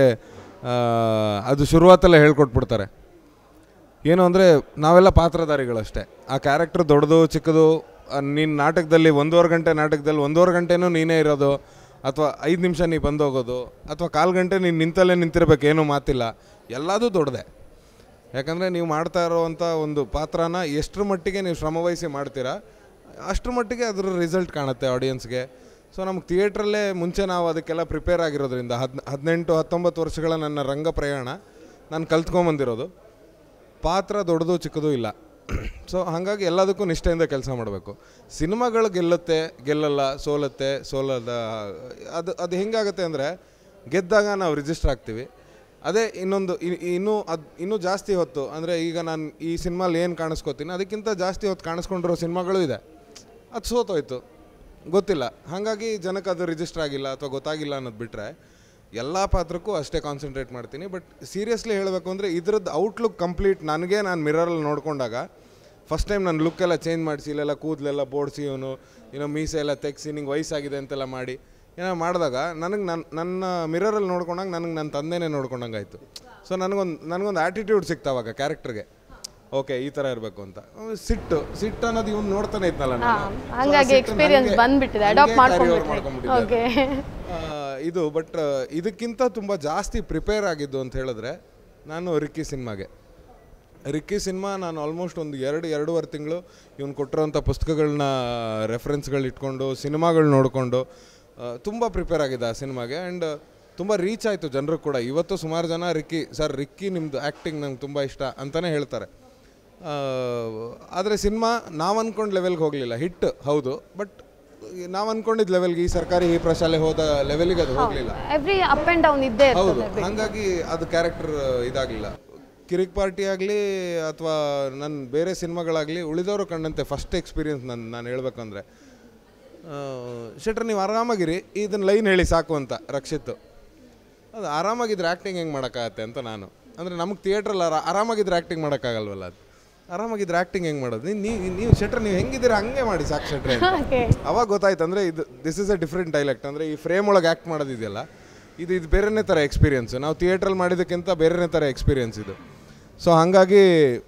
ಅದು ಶುರುವಾತಲ್ಲೇ ಹೇಳ್ಕೊಟ್ಬಿಡ್ತಾರೆ ಏನು ಅಂದರೆ ನಾವೆಲ್ಲ ಪಾತ್ರಧಾರಿಗಳಷ್ಟೇ ಆ ಕ್ಯಾರೆಕ್ಟರ್ ದೊಡ್ಡದು ಚಿಕ್ಕದು ನೀನು ನಾಟಕದಲ್ಲಿ ಒಂದೂವರೆ ಗಂಟೆ ನಾಟಕದಲ್ಲಿ ಒಂದೂವರೆ ಗಂಟೆನೂ ನೀನೇ ಇರೋದು ಅಥವಾ ಐದು ನಿಮಿಷ ನೀ ಬಂದು ಹೋಗೋದು ಅಥವಾ ಕಾಲು ಗಂಟೆ ನೀನು ನಿಂತಲ್ಲೇ ನಿಂತಿರ್ಬೇಕು ಏನೂ ಮಾತಿಲ್ಲ ಎಲ್ಲದೂ ದೊಡ್ಡದೆ ಯಾಕಂದರೆ ನೀವು ಮಾಡ್ತಾ ಇರೋವಂಥ ಒಂದು ಪಾತ್ರನ ಎಷ್ಟರ ಮಟ್ಟಿಗೆ ನೀವು ಶ್ರಮವಹಿಸಿ ಮಾಡ್ತೀರಾ ಅಷ್ಟರ ಮಟ್ಟಿಗೆ ಅದ್ರ ರಿಸಲ್ಟ್ ಕಾಣುತ್ತೆ ಆಡಿಯನ್ಸ್ಗೆ ಸೊ ನಮ್ಗೆ ಥಿಯೇಟ್ರಲ್ಲೇ ಮುಂಚೆ ನಾವು ಅದಕ್ಕೆಲ್ಲ ಪ್ರಿಪೇರ್ ಆಗಿರೋದ್ರಿಂದ ಹದ್ ಹದಿನೆಂಟು ಹತ್ತೊಂಬತ್ತು ವರ್ಷಗಳ ನನ್ನ ರಂಗ ಪ್ರಯಾಣ ನಾನು ಕಲ್ತ್ಕೊಂಬಂದಿರೋದು ಪಾತ್ರ ದೊಡ್ಡದು ಚಿಕ್ಕದು ಇಲ್ಲ ಸೊ ಹಾಗಾಗಿ ಎಲ್ಲದಕ್ಕೂ ನಿಷ್ಠೆಯಿಂದ ಕೆಲಸ ಮಾಡಬೇಕು ಸಿನಿಮಾಗಳು ಗೆಲ್ಲುತ್ತೆ ಗೆಲ್ಲಲ್ಲ ಸೋಲುತ್ತೆ ಸೋಲದ ಅದು ಅದು ಹೆಂಗಾಗುತ್ತೆ ಅಂದರೆ ಗೆದ್ದಾಗ ನಾವು ರಿಜಿಸ್ಟರ್ ಆಗ್ತೀವಿ ಅದೇ ಇನ್ನೊಂದು ಇ- ಇನ್ನೂ ಅದು ಇನ್ನೂ ಜಾಸ್ತಿ ಹೊತ್ತು ಅಂದರೆ ಈಗ ನಾನು ಈ ಸಿನಿಮಾಲಿ ಏನು ಕಾಣಿಸ್ಕೋತೀನಿ ಅದಕ್ಕಿಂತ ಜಾಸ್ತಿ ಹೊತ್ತು ಕಾಣಿಸ್ಕೊಂಡಿರೋ ಸಿನಿಮಾಗಳು ಇದೆ ಅದು ಸೋತೋಯ್ತು ಗೊತ್ತಿಲ್ಲ ಹಾಗಾಗಿ ಜನಕ್ಕೆ ಅದು ರಿಜಿಸ್ಟರ್ ಆಗಿಲ್ಲ ಅಥವಾ ಗೊತ್ತಾಗಿಲ್ಲ ಅನ್ನೋದು ಬಿಟ್ಟರೆ ಎಲ್ಲ ಪಾತ್ರಕ್ಕೂ ಅಷ್ಟೇ ಕಾನ್ಸಂಟ್ರೇಟ್ ಮಾಡ್ತೀನಿ ಬಟ್ ಸೀರಿಯಸ್ಲಿ ಹೇಳಬೇಕು ಅಂದರೆ ಇದ್ರದ್ದು ಔಟ್ಲುಕ್ ಕಂಪ್ಲೀಟ್ ನನಗೆ ನಾನು ಮಿರರಲ್ಲಿ ನೋಡ್ಕೊಂಡಾಗ ಫಸ್ಟ್ ಟೈಮ್ ನನ್ನ ಲುಕ್ ಎಲ್ಲ ಚೇಂಜ್ ಮಾಡಿಸಿ ಇಲ್ಲೆಲ್ಲ ಕೂದಲೆಲ್ಲ ಬೋಡಿಸಿ ಇವನು ಏನೋ ಮೀಸೆ ಎಲ್ಲ ತೆಗ್ಸಿ ನಿಂಗೆ ವಯಸ್ಸಾಗಿದೆ ಅಂತೆಲ್ಲ ಮಾಡಿ ಏನೋ ಮಾಡಿದಾಗ ನನಗೆ ನನ್ನ ನನ್ನ ಮಿರರಲ್ಲಿ ನೋಡ್ಕೊಂಡಾಗ ನನಗೆ ನನ್ನ ತಂದೆನೇ ನೋಡ್ಕೊಂಡಂಗೆ ಆಯಿತು ಸೊ ನನಗೊಂದು ನನಗೊಂದು ಆ್ಯಟಿಟ್ಯೂಡ್ ಸಿಕ್ತಾವಾಗ ಕ್ಯಾರೆಕ್ಟರ್ಗೆ ಓಕೆ ಈ ಥರ ಇರಬೇಕು ಅಂತ ಅಹ್, ಸಿಟ್ಟು ಸಿಟ್ಟು ಅನ್ನೋದು ಇವ್ನು ನೋಡ್ತಾನೆ ಇದ್ನಲ್ಲ ನಾನು So, ಆ ಹಂಗಾಗಿ ಸಿಟ್ಟು ಎಕ್ಸ್ಪೀರಿಯನ್ಸ್ ನಂಗೆ- ಬಂದ್ಬಿಟ್ಟಿದೆ ನಂಗೆ ಅಡಾಪ್ಟ್ carry over ಮಾಡ್ಕೊಂಡ್ಬಿಟ್ರೆ ಮಾಡ್ಕೊಂಡ್ಬಿಟ್ಟಿದ್ದೆ ಅದು. ಓಕೆ ಆ, ಇದು ಬಟ್ ಇದಕ್ಕಿಂತ ತುಂಬ ಜಾಸ್ತಿ ಪ್ರಿಪೇರ್ ಆಗಿದ್ದು ಅಂತ ಹೇಳಿದ್ರೆ ನಾನು ರಿಕ್ಕಿ ಸಿನಿಮಾಗೆ ರಿಕ್ಕಿ ಸಿನಿಮಾ ನಾನು ಆಲ್ಮೋಸ್ಟ್ ಒಂದು ಎರಡು ಎರಡೂವರೆ ತಿಂಗಳು ಇವ್ನು ಕೊಟ್ಟಿರೋಂಥ ಪುಸ್ತಕಗಳನ್ನ ರೆಫರೆನ್ಸ್ಗಳು ಇಟ್ಕೊಂಡು ಸಿನಿಮಾಗಳು ನೋಡಿಕೊಂಡು ತುಂಬ ಪ್ರಿಪೇರ್ ಆಗಿದೆ ಆ ಸಿನಿಮಾಗೆ ಆ್ಯಂಡ್ ತುಂಬ ರೀಚ್ ಆಯಿತು ಜನರು ಕೂಡ ಇವತ್ತು ಸುಮಾರು ಜನ ರಿಕ್ಕಿ ಸರ್ ರಿಕ್ಕಿ ನಿಮ್ಮದು ಆ್ಯಕ್ಟಿಂಗ್ ನಂಗೆ ತುಂಬ ಇಷ್ಟ ಅಂತಲೇ ಹೇಳ್ತಾರೆ ಆದರೆ ಸಿನಿಮಾ ನಾವು ಅಂದ್ಕೊಂಡು ಲೆವೆಲ್ಗೆ ಹೋಗಲಿಲ್ಲ ಹಿಟ್ ಹೌದು ಬಟ್ ನಾವು ಅಂದ್ಕೊಂಡಿದ್ದ ಲೆವೆಲ್ಗೆ ಈ ಸರ್ಕಾರಿ ಈ ಪ್ರಶಾಲೆ ಹೋದ ಲೆವೆಲಿಗೆ ಅದು ಹೋಗಲಿಲ್ಲ ಎವ್ರಿ ಅಪ್ ಆ್ಯಂಡ್ ಡೌನ್ ಇದ್ದೇ ಹೌದು ಇರ್ತದೆ ಹಾಗಾಗಿ ಅದು ಕ್ಯಾರೆಕ್ಟರ್ ಇದಾಗಲಿಲ್ಲ ಕಿರಿಕ್ ಪಾರ್ಟಿ ಆಗಲಿ ಅಥವಾ ನನ್ನ ಬೇರೆ ಸಿನಿಮಾಗಳಾಗಲಿ ಉಳಿದವರು ಕಂಡಂತೆ ಫಸ್ಟ್ ಎಕ್ಸ್ಪೀರಿಯನ್ಸ್ ನನ್ನ ನಾನು ಹೇಳ್ಬೇಕಂದ್ರೆ ಶೆಟ್ರ್ ನೀವು ಆರಾಮಾಗಿರಿ ಇದನ್ನ ಲೈನ್ ಹೇಳಿ ಸಾಕು ಅಂತ ರಕ್ಷಿತ್ ಅದು ಆರಾಮಾಗಿದ್ರೆ ಆ್ಯಕ್ಟಿಂಗ್ ಹೆಂಗೆ ಮಾಡೋಕ್ಕಾಗತ್ತೆ ಅಂತ ನಾನು ಅಂದರೆ ನಮಗೆ ಥಿಯೇಟ್ರಲ್ಲಿ ಆರಾಮಾಗಿದ್ರೆ ಆ್ಯಕ್ಟಿಂಗ್ ಮಾಡೋಕ್ಕಾಗಲ್ವಲ್ಲ ಅದು ಆರಾಮಾಗಿದ್ರೆ ಆ್ಯಕ್ಟಿಂಗ್ ಹೆಂಗೆ ಮಾಡೋದು ನೀವು ನೀವು ನೀವು ಶೆಟ್ರ್ ನೀವು ಹೆಂಗಿದ್ದೀರಾ ಹಂಗೆ ಮಾಡಿ ಸಾಕು ಶೆಟ್ರೆ ಅಂತ ಓಕೆ ಅವಾಗ ಗೊತ್ತಾಯ್ತು ಅಂದರೆ ಇದು this is a different dialect ಅಂದರೆ ಈ ಫ್ರೇಮ್ ಒಳಗೆ ಆ್ಯಕ್ಟ್ ಮಾಡೋದಿದೆಯಲ್ಲ ಇದು ಇದು ಬೇರೆನೇ ಥರ ಎಕ್ಸ್ಪೀರಿಯನ್ಸ್ ನಾವು ಥಿಯೇಟ್ರಲ್ಲಿ ಮಾಡಿದ್ದಕ್ಕಿಂತ ಬೇರೆನೇ ಥರ ಎಕ್ಸ್ಪೀರಿಯನ್ಸ್ ಇದು ಸೊ ಹಾಗಾಗಿ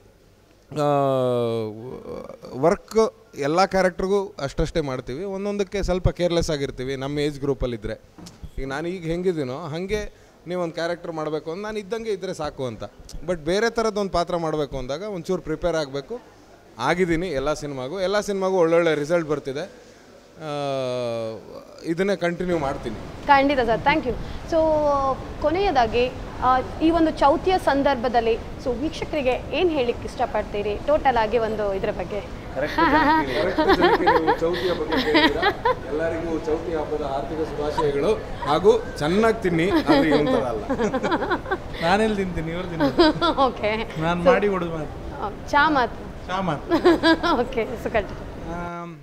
ವರ್ಕ್ ಎಲ್ಲ ಕ್ಯಾರೆಕ್ಟ್ರಿಗೂ ಅಷ್ಟಷ್ಟೇ ಮಾಡ್ತೀವಿ ಒಂದೊಂದಕ್ಕೆ ಸ್ವಲ್ಪ ಕೇರ್ಲೆಸ್ ಆಗಿರ್ತೀವಿ ನಮ್ಮ ಏಜ್ ಗ್ರೂಪಲ್ಲಿದ್ದರೆ ಈಗ ನಾನು ಈಗ ಹೆಂಗಿದ್ದೀನೋ ಹಾಗೆ ನೀವು ಒಂದು ಕ್ಯಾರೆಕ್ಟರ್ ಮಾಡಬೇಕು ಅಂತ ನಾನು ಇದ್ದಂಗೆ ಇದ್ದರೆ ಸಾಕು ಅಂತ ಬಟ್ ಬೇರೆ ಥರದ್ದು ಒಂದು ಪಾತ್ರ ಮಾಡಬೇಕು ಅಂದಾಗ ಒಂಚೂರು ಪ್ರಿಪೇರ್ ಆಗಬೇಕು ಆಗಿದ್ದೀನಿ ಎಲ್ಲ ಸಿನಿಮಾಗೂ ಎಲ್ಲ ಸಿನಿಮಾಗೂ ಒಳ್ಳೊಳ್ಳೆ ರಿಸಲ್ಟ್ ಬರ್ತಿದೆ ಆ, ಇದನ್ನೇ ಕಂಟಿನ್ಯೂ ಮಾಡ್ತೀನಿ ಖಂಡಿತ ಸರ್ ಥ್ಯಾಂಕ್ ಯು ಸೊ ಕೊನೆಯದಾಗಿ ಆ, ಈ ಒಂದು ಚೌತಿಯ ಸಂದರ್ಭದಲ್ಲಿ ಸೊ ವೀಕ್ಷಕರಿಗೆ ಏನು ಹೇಳಿಕ್ಕೆ ಇಷ್ಟಪಡ್ತೀರಿ ಟೋಟಲ್ ಆಗಿ ಒಂದು ಇದರ ಬಗ್ಗೆ ಚೌತಿಯ ಬಗ್ಗೆ ಕೇಳಿದ್ದೀರಾ? ಎಲ್ಲರಿಗೂ ಚೌತಿ ಹಬ್ಬದ ಆರ್ಥಿಕ ಶುಭಾಶಯಗಳು ಹಾಗೂ ಚೆನ್ನಾಗಿ ತಿನ್ನಿ ಆದ್ರೆ ಇವನ್ ಥರ ಅಲ್ಲ ನಾನೆಲ್ಲಿ ತಿಂತೀನಿ ಇವ್ರು ತಿಂತೀನಿ ಓಕೆ ನಾನು ಮಾಡಿ ಕೊಡೋದು ಮಾತು ಚಾ ಮಾತು ಚಾ ಮಾತು ಓಕೆ ಸುಕಟ್ ಆಮ್,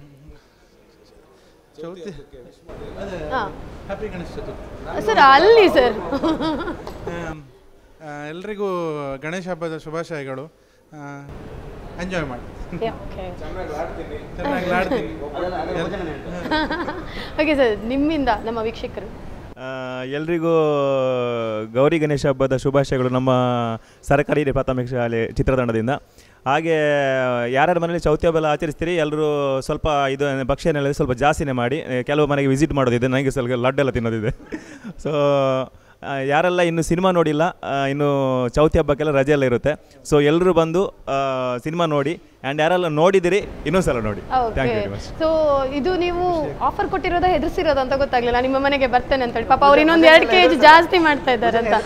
ಚೌತಿ ಅದೇ ಹಾಂ ಹ್ಯಾಪಿ ಗಣೇಶ ಚತುರ್ಥಿ ಸರ್ ಅಲ್ಲಿ ಸರ್ ಆಮ್, ಆ, ಎಲ್ರಿಗೂ ಗಣೇಶ ಹಬ್ಬದ ಶುಭಾಶಯಗಳು ಎಂಜಾಯ್ ಮಾಡಿ ಓಕೆ ಚೆನ್ನಾಗಿ ಆಡ್ತೀನಿ ಓಕೆ ಸರ್ ನಿಮ್ಮಿಂದ ನಮ್ಮ ವೀಕ್ಷಕರು ಎಲ್ರಿಗೂ ಗೌರಿ ಗಣೇಶ ಹಬ್ಬದ ಶುಭಾಶಯಗಳು ನಮ್ಮ ಸರ್ಕಾರಿ ಹಿರಿಯ ಪ್ರಾಥಮಿಕ ಶಾಲೆ ಚಿತ್ರತಂಡದಿಂದ ಹಾಗೆ ಯಾರ್ಯಾರ ಮನೇಲಿ ಚೌತಿ ಹಬ್ಬ ಎಲ್ಲ ಆಚರಿಸ್ತೀರಿ ಎಲ್ಲರೂ ಸ್ವಲ್ಪ ಇದು ಭಕ್ಷ್ಯನೆಲ್ಲ ಸ್ವಲ್ಪ ಜಾಸ್ತಿನೇ ಮಾಡಿ ಕೆಲವು ಮನೆಗೆ ವಿಸಿಟ್ ಮಾಡೋದಿದೆ ನನಗೆ ಸ್ವಲ್ಪ ಲಡ್ಡೆಲ್ಲ ತಿನ್ನೋದಿದೆ ಸೊ ಯಾರೆಲ್ಲ ಇನ್ನು ಸಿನಿಮಾ ನೋಡಿಲ್ಲ ಆ, ಇನ್ನು ಚೌತಿ ಹಬ್ಬಕ್ಕೆಲ್ಲ ರಜೆ ಎಲ್ಲ ಇರುತ್ತೆ ಸೊ ಎಲ್ಲರೂ ಬಂದು ಸಿನಿಮಾ ನೋಡಿ ಆ್ಯಂಡ್ ಯಾರೆಲ್ಲ ನೋಡಿದಿರಿ ಇನ್ನೊಂದು ಸಲ ನೋಡಿ thank you very much so ಇದು ನೀವು ಆಫರ್ ಕೊಟ್ಟಿರೋದ ಹೆದರ್ಸಿರೋದು ಅಂತ ಗೊತ್ತಾಗ್ಲಿಲ್ಲ ನಿಮ್ಮ ಮನೆಗೆ ಬರ್ತೇನೆ ಅಂತ ಹೇಳಿ ಪಾಪ ಅವ್ರು ಇನ್ನೊಂದು ಎರಡು ಕೆ ಜಿ ಜಾಸ್ತಿ ಮಾಡ್ತಾ ಇದ್ದಾರೆ ಅಂತ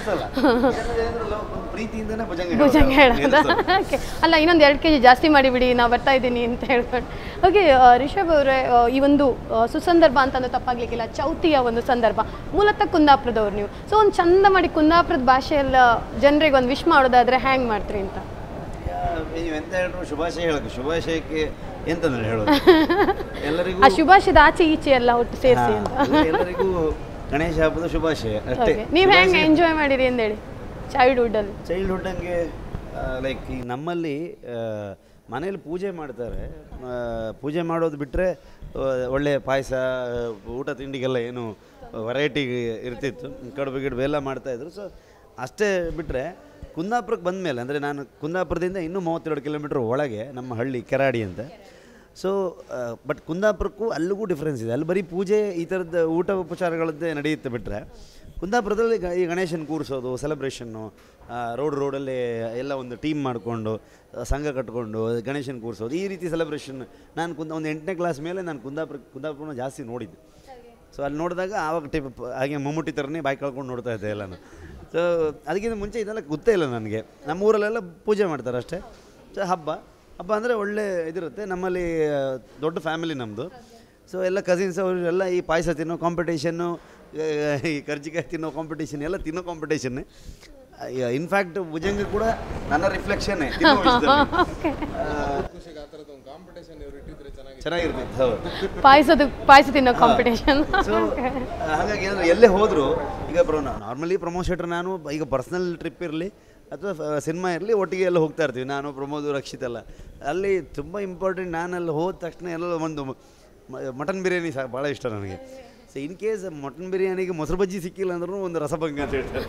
ಪ್ರೀತಿಯಿಂದನೇ ಭುಜಂಗ ಹೇಳೋದ ಓಕೆ ಅಲ್ಲ ಇನ್ನೊಂದು ಎರಡು ಕೆ ಜಿ ಜಾಸ್ತಿ ಮಾಡಿಬಿಡಿ ನಾವು ಬರ್ತಾ ಇದ್ದೀನಿ ಅಂತ ಹೇಳ್ಕೊಂಡು ಓಕೆ ರಿಷಬ್ ಅವರೇ ಈ ಒಂದು ಆ, ಸುಸಂದರ್ಭ ಅಂತಂದು ತಪ್ಪಾಗ್ಲಿಕ್ಕಿಲ್ಲ ಚೌತಿಯ ಒಂದು ಸಂದರ್ಭ ಮೂಲತಃ ಕುಂದಾಪುರದವ್ರು ನೀವು ಸೊ ಒಂದು ಚಂದ ಮಾಡಿ ಕುಂದಾಪುರದ ಭಾಷೆಯಲ್ಲ ಜನರಿಗೆ ಒಂದು ವಿಶ್ ಮಾಡೋದಾದ್ರೆ ಹ್ಯಾಂಗ್ ಮಾಡ್ತೀರಿ ಅಂತ ನೀವು ಎಂತ ಹೇಳಿದ್ರು ಶುಭಾಶಯ ಹೇಳಕ್ಕೆ ಶುಭಾಶಯಕ್ಕೆ ಎಂತಂದ್ರೆ ಹೇಳೋದು ಎಲ್ಲರಿಗೂ ಆ ಶುಭಾಶಯದ ಆಚೆ ಈಚೆ ಎಲ್ಲ ಒಟ್ಟು ಸೇರಿಸಿ ಹಾ, ಅಂತ ಎಲ್ಲ- ಎಲ್ಲರಿಗೂ ಗಣೇಶ ಹಬ್ಬದ ಶುಭಾಶಯ ಅಷ್ಟೇ ಓಕೆ ನೀವು ಹೆಂಗೆ ಎಂಜಾಯ್ ಮಾಡಿರಿ ಅಂದೇಳಿ ಚೈಲ್ಡ್ಹುಡ್ಡಲ್ಲಿ ಚೈಲ್ಡ್ಹುಡ್ ಹಂಗೆ ಲೈಕ್ ಈ ನಮ್ಮಲ್ಲಿ ಆ, ಮನೇಲಿ ಪೂಜೆ ಮಾಡ್ತಾರೆ ಆ, ಪೂಜೆ ಮಾಡೋದು ಬಿಟ್ಟರೆ ಒಳ್ಳೆ ಪಾಯಸ ಊಟ ತಿಂಡಿಗೆಲ್ಲ ಏನು ವೆರೈಟಿ ಇರ್ತಿತ್ತು ಕಡುಬು ಗಿಡುಬು ಎಲ್ಲ ಮಾಡ್ತಾಯಿದ್ರು ಸೊ ಅಷ್ಟೇ ಬಿಟ್ಟರೆ ಕುಂದಾಪುರಕ್ಕೆ ಬಂದ ಮೇಲೆ ಅಂದರೆ ನಾನು ಕುಂದಾಪುರದಿಂದ ಇನ್ನೂ ಮೂವತ್ತೆರಡು ಕಿಲೋಮೀಟ್ರ್ ಒಳಗೆ ನಮ್ಮ ಹಳ್ಳಿ ಕೆರಾಡಿ ಅಂತ ಸೊ ಬಟ್ ಕುಂದಾಪುರಕ್ಕೂ ಅಲ್ಲಿಗೂ ಡಿಫ್ರೆನ್ಸ್ ಇದೆ ಅಲ್ಲಿ ಬರೀ ಪೂಜೆ ಈ ಥರದ ಊಟ ಉಪಚಾರಗಳದ್ದೇ ನಡೆಯುತ್ತೆ ಬಿಟ್ಟರೆ ಕುಂದಾಪುರದಲ್ಲಿ ಗ- ಈ ಗಣೇಶನ ಕೂರಿಸೋದು ಸೆಲೆಬ್ರೇಷನ್ನು ರೋಡ್ ರೋಡಲ್ಲಿ ಎಲ್ಲ ಒಂದು ಟೀಮ್ ಮಾಡಿಕೊಂಡು ಸಂಘ ಕಟ್ಕೊಂಡು ಗಣೇಶನ ಕೂರಿಸೋದು ಈ ರೀತಿ ಸೆಲೆಬ್ರೇಷನ್ ನಾನು ಕುಂದ ಒಂದು ಎಂಟನೇ ಕ್ಲಾಸ್ ಮೇಲೆ ನಾನು ಕುಂದಾಪುರ ಕುಂದಾಪುರನ ಜಾಸ್ತಿ ನೋಡಿದ್ದೆ ಸೊ ಅಲ್ಲಿ ನೋಡಿದಾಗ ಆವಾಗ ಟೈಪ್ ಹಾಗೆ ಮಮ್ಮೂಟಿ ಥರನೇ ಬಾಯಿ ಕಳ್ಕೊಂಡು ನೋಡ್ತಾ ಇದ್ದೆ ಎಲ್ಲನೂ ಸೊ ಅದಕ್ಕಿಂತ ಮುಂಚೆ ಇದೆಲ್ಲ ಗೊತ್ತೇ ಇಲ್ಲ ನನಗೆ ನಮ್ಮ ಊರಲ್ಲೆಲ್ಲ ಪೂಜೆ ಮಾಡ್ತಾರೆ ಅಷ್ಟೇ ಸೊ ಹಬ್ಬ ಹಬ್ಬ ಅಂದರೆ ಒಳ್ಳೆ ಇದಿರುತ್ತೆ ನಮ್ಮಲ್ಲಿ ಆ, ದೊಡ್ಡ ಫ್ಯಾಮಿಲಿ ನಮ್ಮದು ಸೊ ಎಲ್ಲ ಕಸಿನ್ಸ್ ಅವರು ಎಲ್ಲ ಈ ಪಾಯಸ ತಿನ್ನೋ ಕಾಂಪಿಟೇಷನ್ನು ಈ ಕರ್ಜಿಕಾಯಿ ತಿನ್ನೋ ಕಾಂಪಿಟೇಷನ್ ಎಲ್ಲ ತಿನ್ನೋ ಕಾಂಪಿಟೇಷನ್ನೇ ಇನ್ಫ್ಯಾಕ್ಟ್ ಭುಜಂಗ ಕೂಡ ನನ್ನ ರಿಫ್ಲೆಕ್ಷನ್ನೇ ತಿನ್ನೋ ವಿಷಯದಲ್ಲಿ. ಆ, ಚೆನ್ನಾಗಿರ್ತಿತ್ತು ಹೌದು ಪಾಯಸದ ಪಾಯಸ ತಿನ್ನೋ ಕಾಂಪಿಟೇಷನ್ ಸೊ ಹಾಗಾಗಿ ಅಂದರೆ ಎಲ್ಲೇ ಹೋದರೂ ಈಗ ಪ್ರೊ ನಾರ್ಮಲಿ ಪ್ರಮೋಷೇಟರ್ ನಾನು ಈಗ ಪರ್ಸ್ನಲ್ ಟ್ರಿಪ್ ಇರಲಿ ಅಥವಾ ಸಿನಿಮಾ ಇರಲಿ ಒಟ್ಟಿಗೆ ಎಲ್ಲ ಹೋಗ್ತಾ ಇರ್ತೀವಿ ನಾನು ಪ್ರಮೋದ್ ರಕ್ಷಿತ್ ಎಲ್ಲ ಅಲ್ಲಿ ತುಂಬ ಇಂಪಾರ್ಟೆಂಟ್ ನಾನು ಅಲ್ಲಿ ಹೋದ ತಕ್ಷಣ ಎಲ್ಲ ಒಂದು ಮಟನ್ ಬಿರಿಯಾನಿ ಸಹ ಭಾಳ ಇಷ್ಟ ನನಗೆ ಸೊ ಇನ್ ಕೇಸ್ ಮಟನ್ ಬಿರಿಯಾನಿಗೆ ಮೊಸರು ಬಜ್ಜಿ ಸಿಕ್ಕಿಲ್ಲ ಅಂದ್ರೂ ಒಂದು ರಸಭಂಗ ಅಂತ ಹೇಳ್ತಾರೆ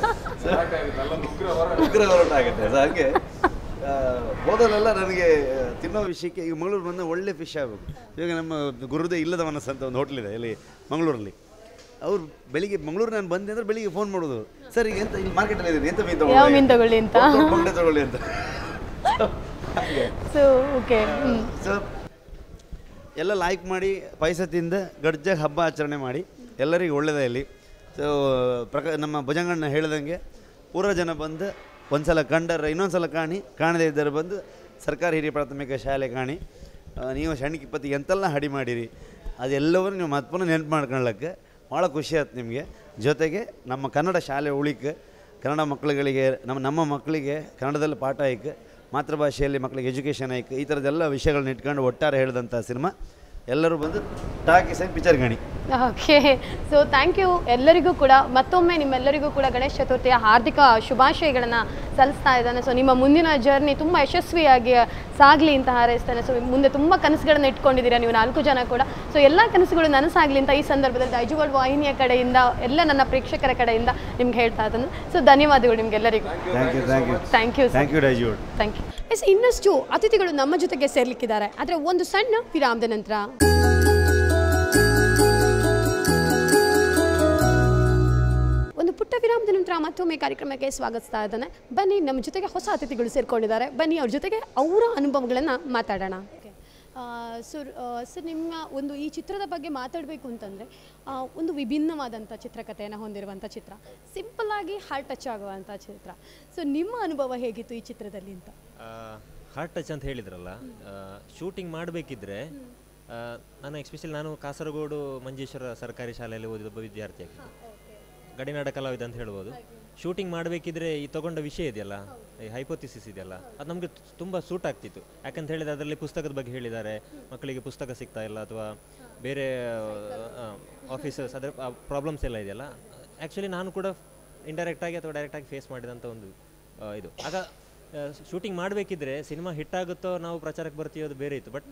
ಉಗ್ರ ಹೋರಾಟ ಆಗುತ್ತೆ ಸೊ ಹಾಗೆ ಆ, ಹೋದಲ್ಲೆಲ್ಲ ನನಗೆ ತಿನ್ನೋ ವಿಷಯಕ್ಕೆ ಈಗ ಮಂಗಳೂರು ಬಂದ ಒಳ್ಳೆ ಫಿಶ್ ಆಗಬೇಕು ಇವಾಗ ನಮ್ಮ ಗುರುದೇ ಇಲ್ಲದ ಮನಸ್ಸು ಅಂತ ಒಂದು ಹೋಟ್ಲಿದೆ ಇಲ್ಲಿ ಮಂಗಳೂರಲ್ಲಿ ಅವ್ರು ಬೆಳಿಗ್ಗೆ ಮಂಗಳೂರು ನಾನು ಬಂದೆ ಅಂದ್ರೆ ಬೆಳಿಗ್ಗೆ ಫೋನ್ ಮಾಡೋದು ಸರ್ ಈಗ ಎಂತ ಇಲ್ಲಿ ಮಾರ್ಕೆಟಲ್ಲಿ ಇದೆ ಎಂತ ಮೀನ್ ಯಾವ ಮೀನ್ ತಗೊಳ್ಳಿ ಅಂತ ಬಂಡೆ ತಗೊಳ್ಳಿ ಅಂತ ಹಾಗೆ ಸೊ ಓಕೆ ಸೊ ಎಲ್ಲ ಲೈಕ್ ಮಾಡಿ ಪಾಯಸ ತಿಂದ ಗಡ್ಜಾಗ ಹಬ್ಬ ಆಚರಣೆ ಮಾಡಿ ಎಲ್ಲರಿಗೂ ಒಳ್ಳೆಯದೇ ಇಲ್ಲಿ ಸೊ ಪ್ರಕ ನಮ್ಮ ಭುಜಂಗಣ್ಣ ಹೇಳ್ದಂಗೆ ಪೂರ್ವ ಜನ ಬಂದು ಒಂದು ಸಲ ಕಂಡರೆ ಇನ್ನೊಂದು ಸಲ ಕಾಣಿ ಕಾಣದೇ ಇದ್ದರೆ ಬಂದು ಸರ್ಕಾರಿ ಹಿರಿಯ ಪ್ರಾಥಮಿಕ ಶಾಲೆ ಕಾಣಿ ಆ, ನೀವು ಸಣ್ಣಕ್ಕೆ ಇಪ್ಪತ್ತು ಎಂತೆಲ್ಲ ಹಡಿ ಮಾಡಿರಿ ಅದೆಲ್ಲವನ್ನು ನೀವು ಮತ್ತೆ ಪುನಃ ನೆನಪು ಮಾಡ್ಕೊಳ್ಳೋಕ್ಕೆ ಭಾಳ ಖುಷಿ ಆಯ್ತು ನಿಮಗೆ ಜೊತೆಗೆ ನಮ್ಮ ಕನ್ನಡ ಶಾಲೆ ಉಳಿಕೆ ಕನ್ನಡ ಮಕ್ಕಳುಗಳಿಗೆ ನಮ್ಮ ನಮ್ಮ ಮಕ್ಕಳಿಗೆ ಕನ್ನಡದಲ್ಲಿ ಪಾಠ ಆಯ್ಕೆ ಮಾತೃಭಾಷೆಯಲ್ಲಿ ಮಕ್ಕಳಿಗೆ ಎಜುಕೇಷನ್ ಆಯ್ಕೆ ಈ ಥರದ್ದೆಲ್ಲ ವಿಷಯಗಳನ್ನ ಇಟ್ಕೊಂಡು ಒಟ್ಟಾರೆ ಹೇಳಿದಂಥ ಸಿನಿಮಾ ಎಲ್ಲರೂ ಬಂದು ಟಾಕೀಸ್ ಆಗಿ ಪಿಕ್ಚರ್ ಗಣಿ ಓಕೆ ಸೊ ಥ್ಯಾಂಕ್ ಯು ಎಲ್ಲರಿಗೂ ಕೂಡ ಮತ್ತೊಮ್ಮೆ ನಿಮ್ಮೆಲ್ಲರಿಗೂ ಕೂಡ ಗಣೇಶ ಚತುರ್ಥಿಯ ಹಾರ್ದಿಕ ಶುಭಾಶಯಗಳನ್ನು ಸಲ್ಲಿಸ್ತಾ ಇದ್ದಾನೆ ಸೊ ನಿಮ್ಮ ಮುಂದಿನ ಜರ್ನಿ ತುಂಬ ಯಶಸ್ವಿಯಾಗಿ ಸಾಗಲಿ ಅಂತ ಹಾರೈಸ್ತಾನೆ ಸೊ ಮುಂದೆ ತುಂಬ ಕನಸುಗಳನ್ನು ಇಟ್ಕೊಂಡಿದ್ದೀರಾ ನೀವು ನಾಲ್ಕು ಜನ ಕೂಡ ಸೊ ಎಲ್ಲ ಕನಸುಗಳು ನನಸಾಗಲಿ ಅಂತ ಈ ಸಂದರ್ಭದಲ್ಲಿ ದೈಜುವಲ್ ವಾಹಿನಿಯ ಕಡೆಯಿಂದ ಎಲ್ಲ ನನ್ನ ಪ್ರೇಕ್ಷಕರ ಕಡೆಯಿಂದ ನಿಮ್ಗೆ ಹೇಳ್ತಾ ಇದ್ದಾನೆ ಸೊ ಧನ್ಯವಾದಗಳು ನಿಮ್ಗೆಲ್ಲರಿಗೂ thank you thank you thank you thank you ಡೈಜೂಡ್ ಥ್ಯಾಂಕ್ ಯು ಎಸ್ ಇನ್ನಷ್ಟು ಅತಿಥಿಗಳು ನಮ್ಮ ಜೊತೆಗೆ ಸೇರ್ಲಿಕ್ಕಿದ್ದಾರೆ ಆದರೆ ಒಂದು ಸಣ್ಣ ವಿರಾಮದ ನಂತರ ಒಂದು ಪುಟ್ಟ ವಿರಾಮದ ನಂತರ ಮತ್ತೊಮ್ಮೆ ಕಾರ್ಯಕ್ರಮಕ್ಕೆ ಸ್ವಾಗತಿಸ್ತಾ ಇದ್ದಾನೆ ಬನ್ನಿ ನಮ್ಮ ಜೊತೆಗೆ ಹೊಸ ಅತಿಥಿಗಳು ಸೇರ್ಕೊಂಡಿದ್ದಾರೆ ಬನ್ನಿ ಅವ್ರ ಜೊತೆಗೆ ಅವರ ಅನುಭವಗಳನ್ನು ಮಾತಾಡೋಣ ಸರ್ ಸರ್ ನಿಮ್ಮ ಒಂದು ಈ ಚಿತ್ರದ ಬಗ್ಗೆ ಮಾತಾಡಬೇಕು ಅಂತಂದರೆ ಒಂದು ವಿಭಿನ್ನವಾದಂಥ ಚಿತ್ರಕಥೆಯನ್ನು ಹೊಂದಿರುವಂಥ ಚಿತ್ರ ಸಿಂಪಲ್ ಆಗಿ ಹಾರ್ಟ್ ಟಚ್ ಆಗುವಂಥ ಚಿತ್ರ ಸೊ ನಿಮ್ಮ ಅನುಭವ ಹೇಗಿತ್ತು ಈ ಚಿತ್ರದಲ್ಲಿ ಅಂತ ಹಾರ್ಟ್ ಟಚ್ ಅಂತ ಹೇಳಿದ್ರಲ್ಲ ಶೂಟಿಂಗ್ ಮಾಡಬೇಕಿದ್ರೆ ನಾನು ಎಕ್ಸ್ಪೆಷಲಿ ನಾನು ಕಾಸರಗೋಡು ಮಂಜೇಶ್ವರ ಸರ್ಕಾರಿ ಶಾಲೆಯಲ್ಲಿ ಓದಿದ ಒಬ್ಬ ವಿದ್ಯಾರ್ಥಿ ಆಗಿದ್ದೆ ಗಡಿನಾಡ ಕಲಾವಿದ ಅಂತ ಹೇಳ್ಬೋದು ಶೂಟಿಂಗ್ ಮಾಡಬೇಕಿದ್ರೆ ಈ ತಗೊಂಡ ವಿಷಯ ಇದೆಯಲ್ಲ ಈ ಹೈಪೋಥಿಸಿಸ್ ಇದೆಯಲ್ಲ ಅದು ನಮಗೆ ತುಂಬ ಸೂಟ್ ಆಗ್ತಿತ್ತು ಯಾಕಂತ ಹೇಳಿದ್ರೆ ಅದರಲ್ಲಿ ಪುಸ್ತಕದ ಬಗ್ಗೆ ಹೇಳಿದ್ದಾರೆ ಮಕ್ಕಳಿಗೆ ಪುಸ್ತಕ ಸಿಗ್ತಾ ಇಲ್ಲ ಅಥವಾ ಬೇರೆ ಆಫೀಸರ್ಸ್ ಅದರ ಪ್ರಾಬ್ಲಮ್ಸ್ ಎಲ್ಲ ಇದೆಯಲ್ಲ ಆ್ಯಕ್ಚುಲಿ ನಾನು ಕೂಡ ಇಂಡೈರೆಕ್ಟ್ ಆಗಿ ಅಥವಾ ಡೈರೆಕ್ಟ್ ಆಗಿ ಫೇಸ್ ಮಾಡಿದಂಥ ಒಂದು ಆ, ಇದು ಆಗ ಶೂಟಿಂಗ್ ಮಾಡಬೇಕಿದ್ರೆ ಸಿನಿಮಾ ಹಿಟ್ ಆಗುತ್ತೋ ನಾವು ಪ್ರಚಾರಕ್ಕೆ ಬರ್ತೀವೋ ಅದು ಬೇರೆ ಇತ್ತು ಬಟ್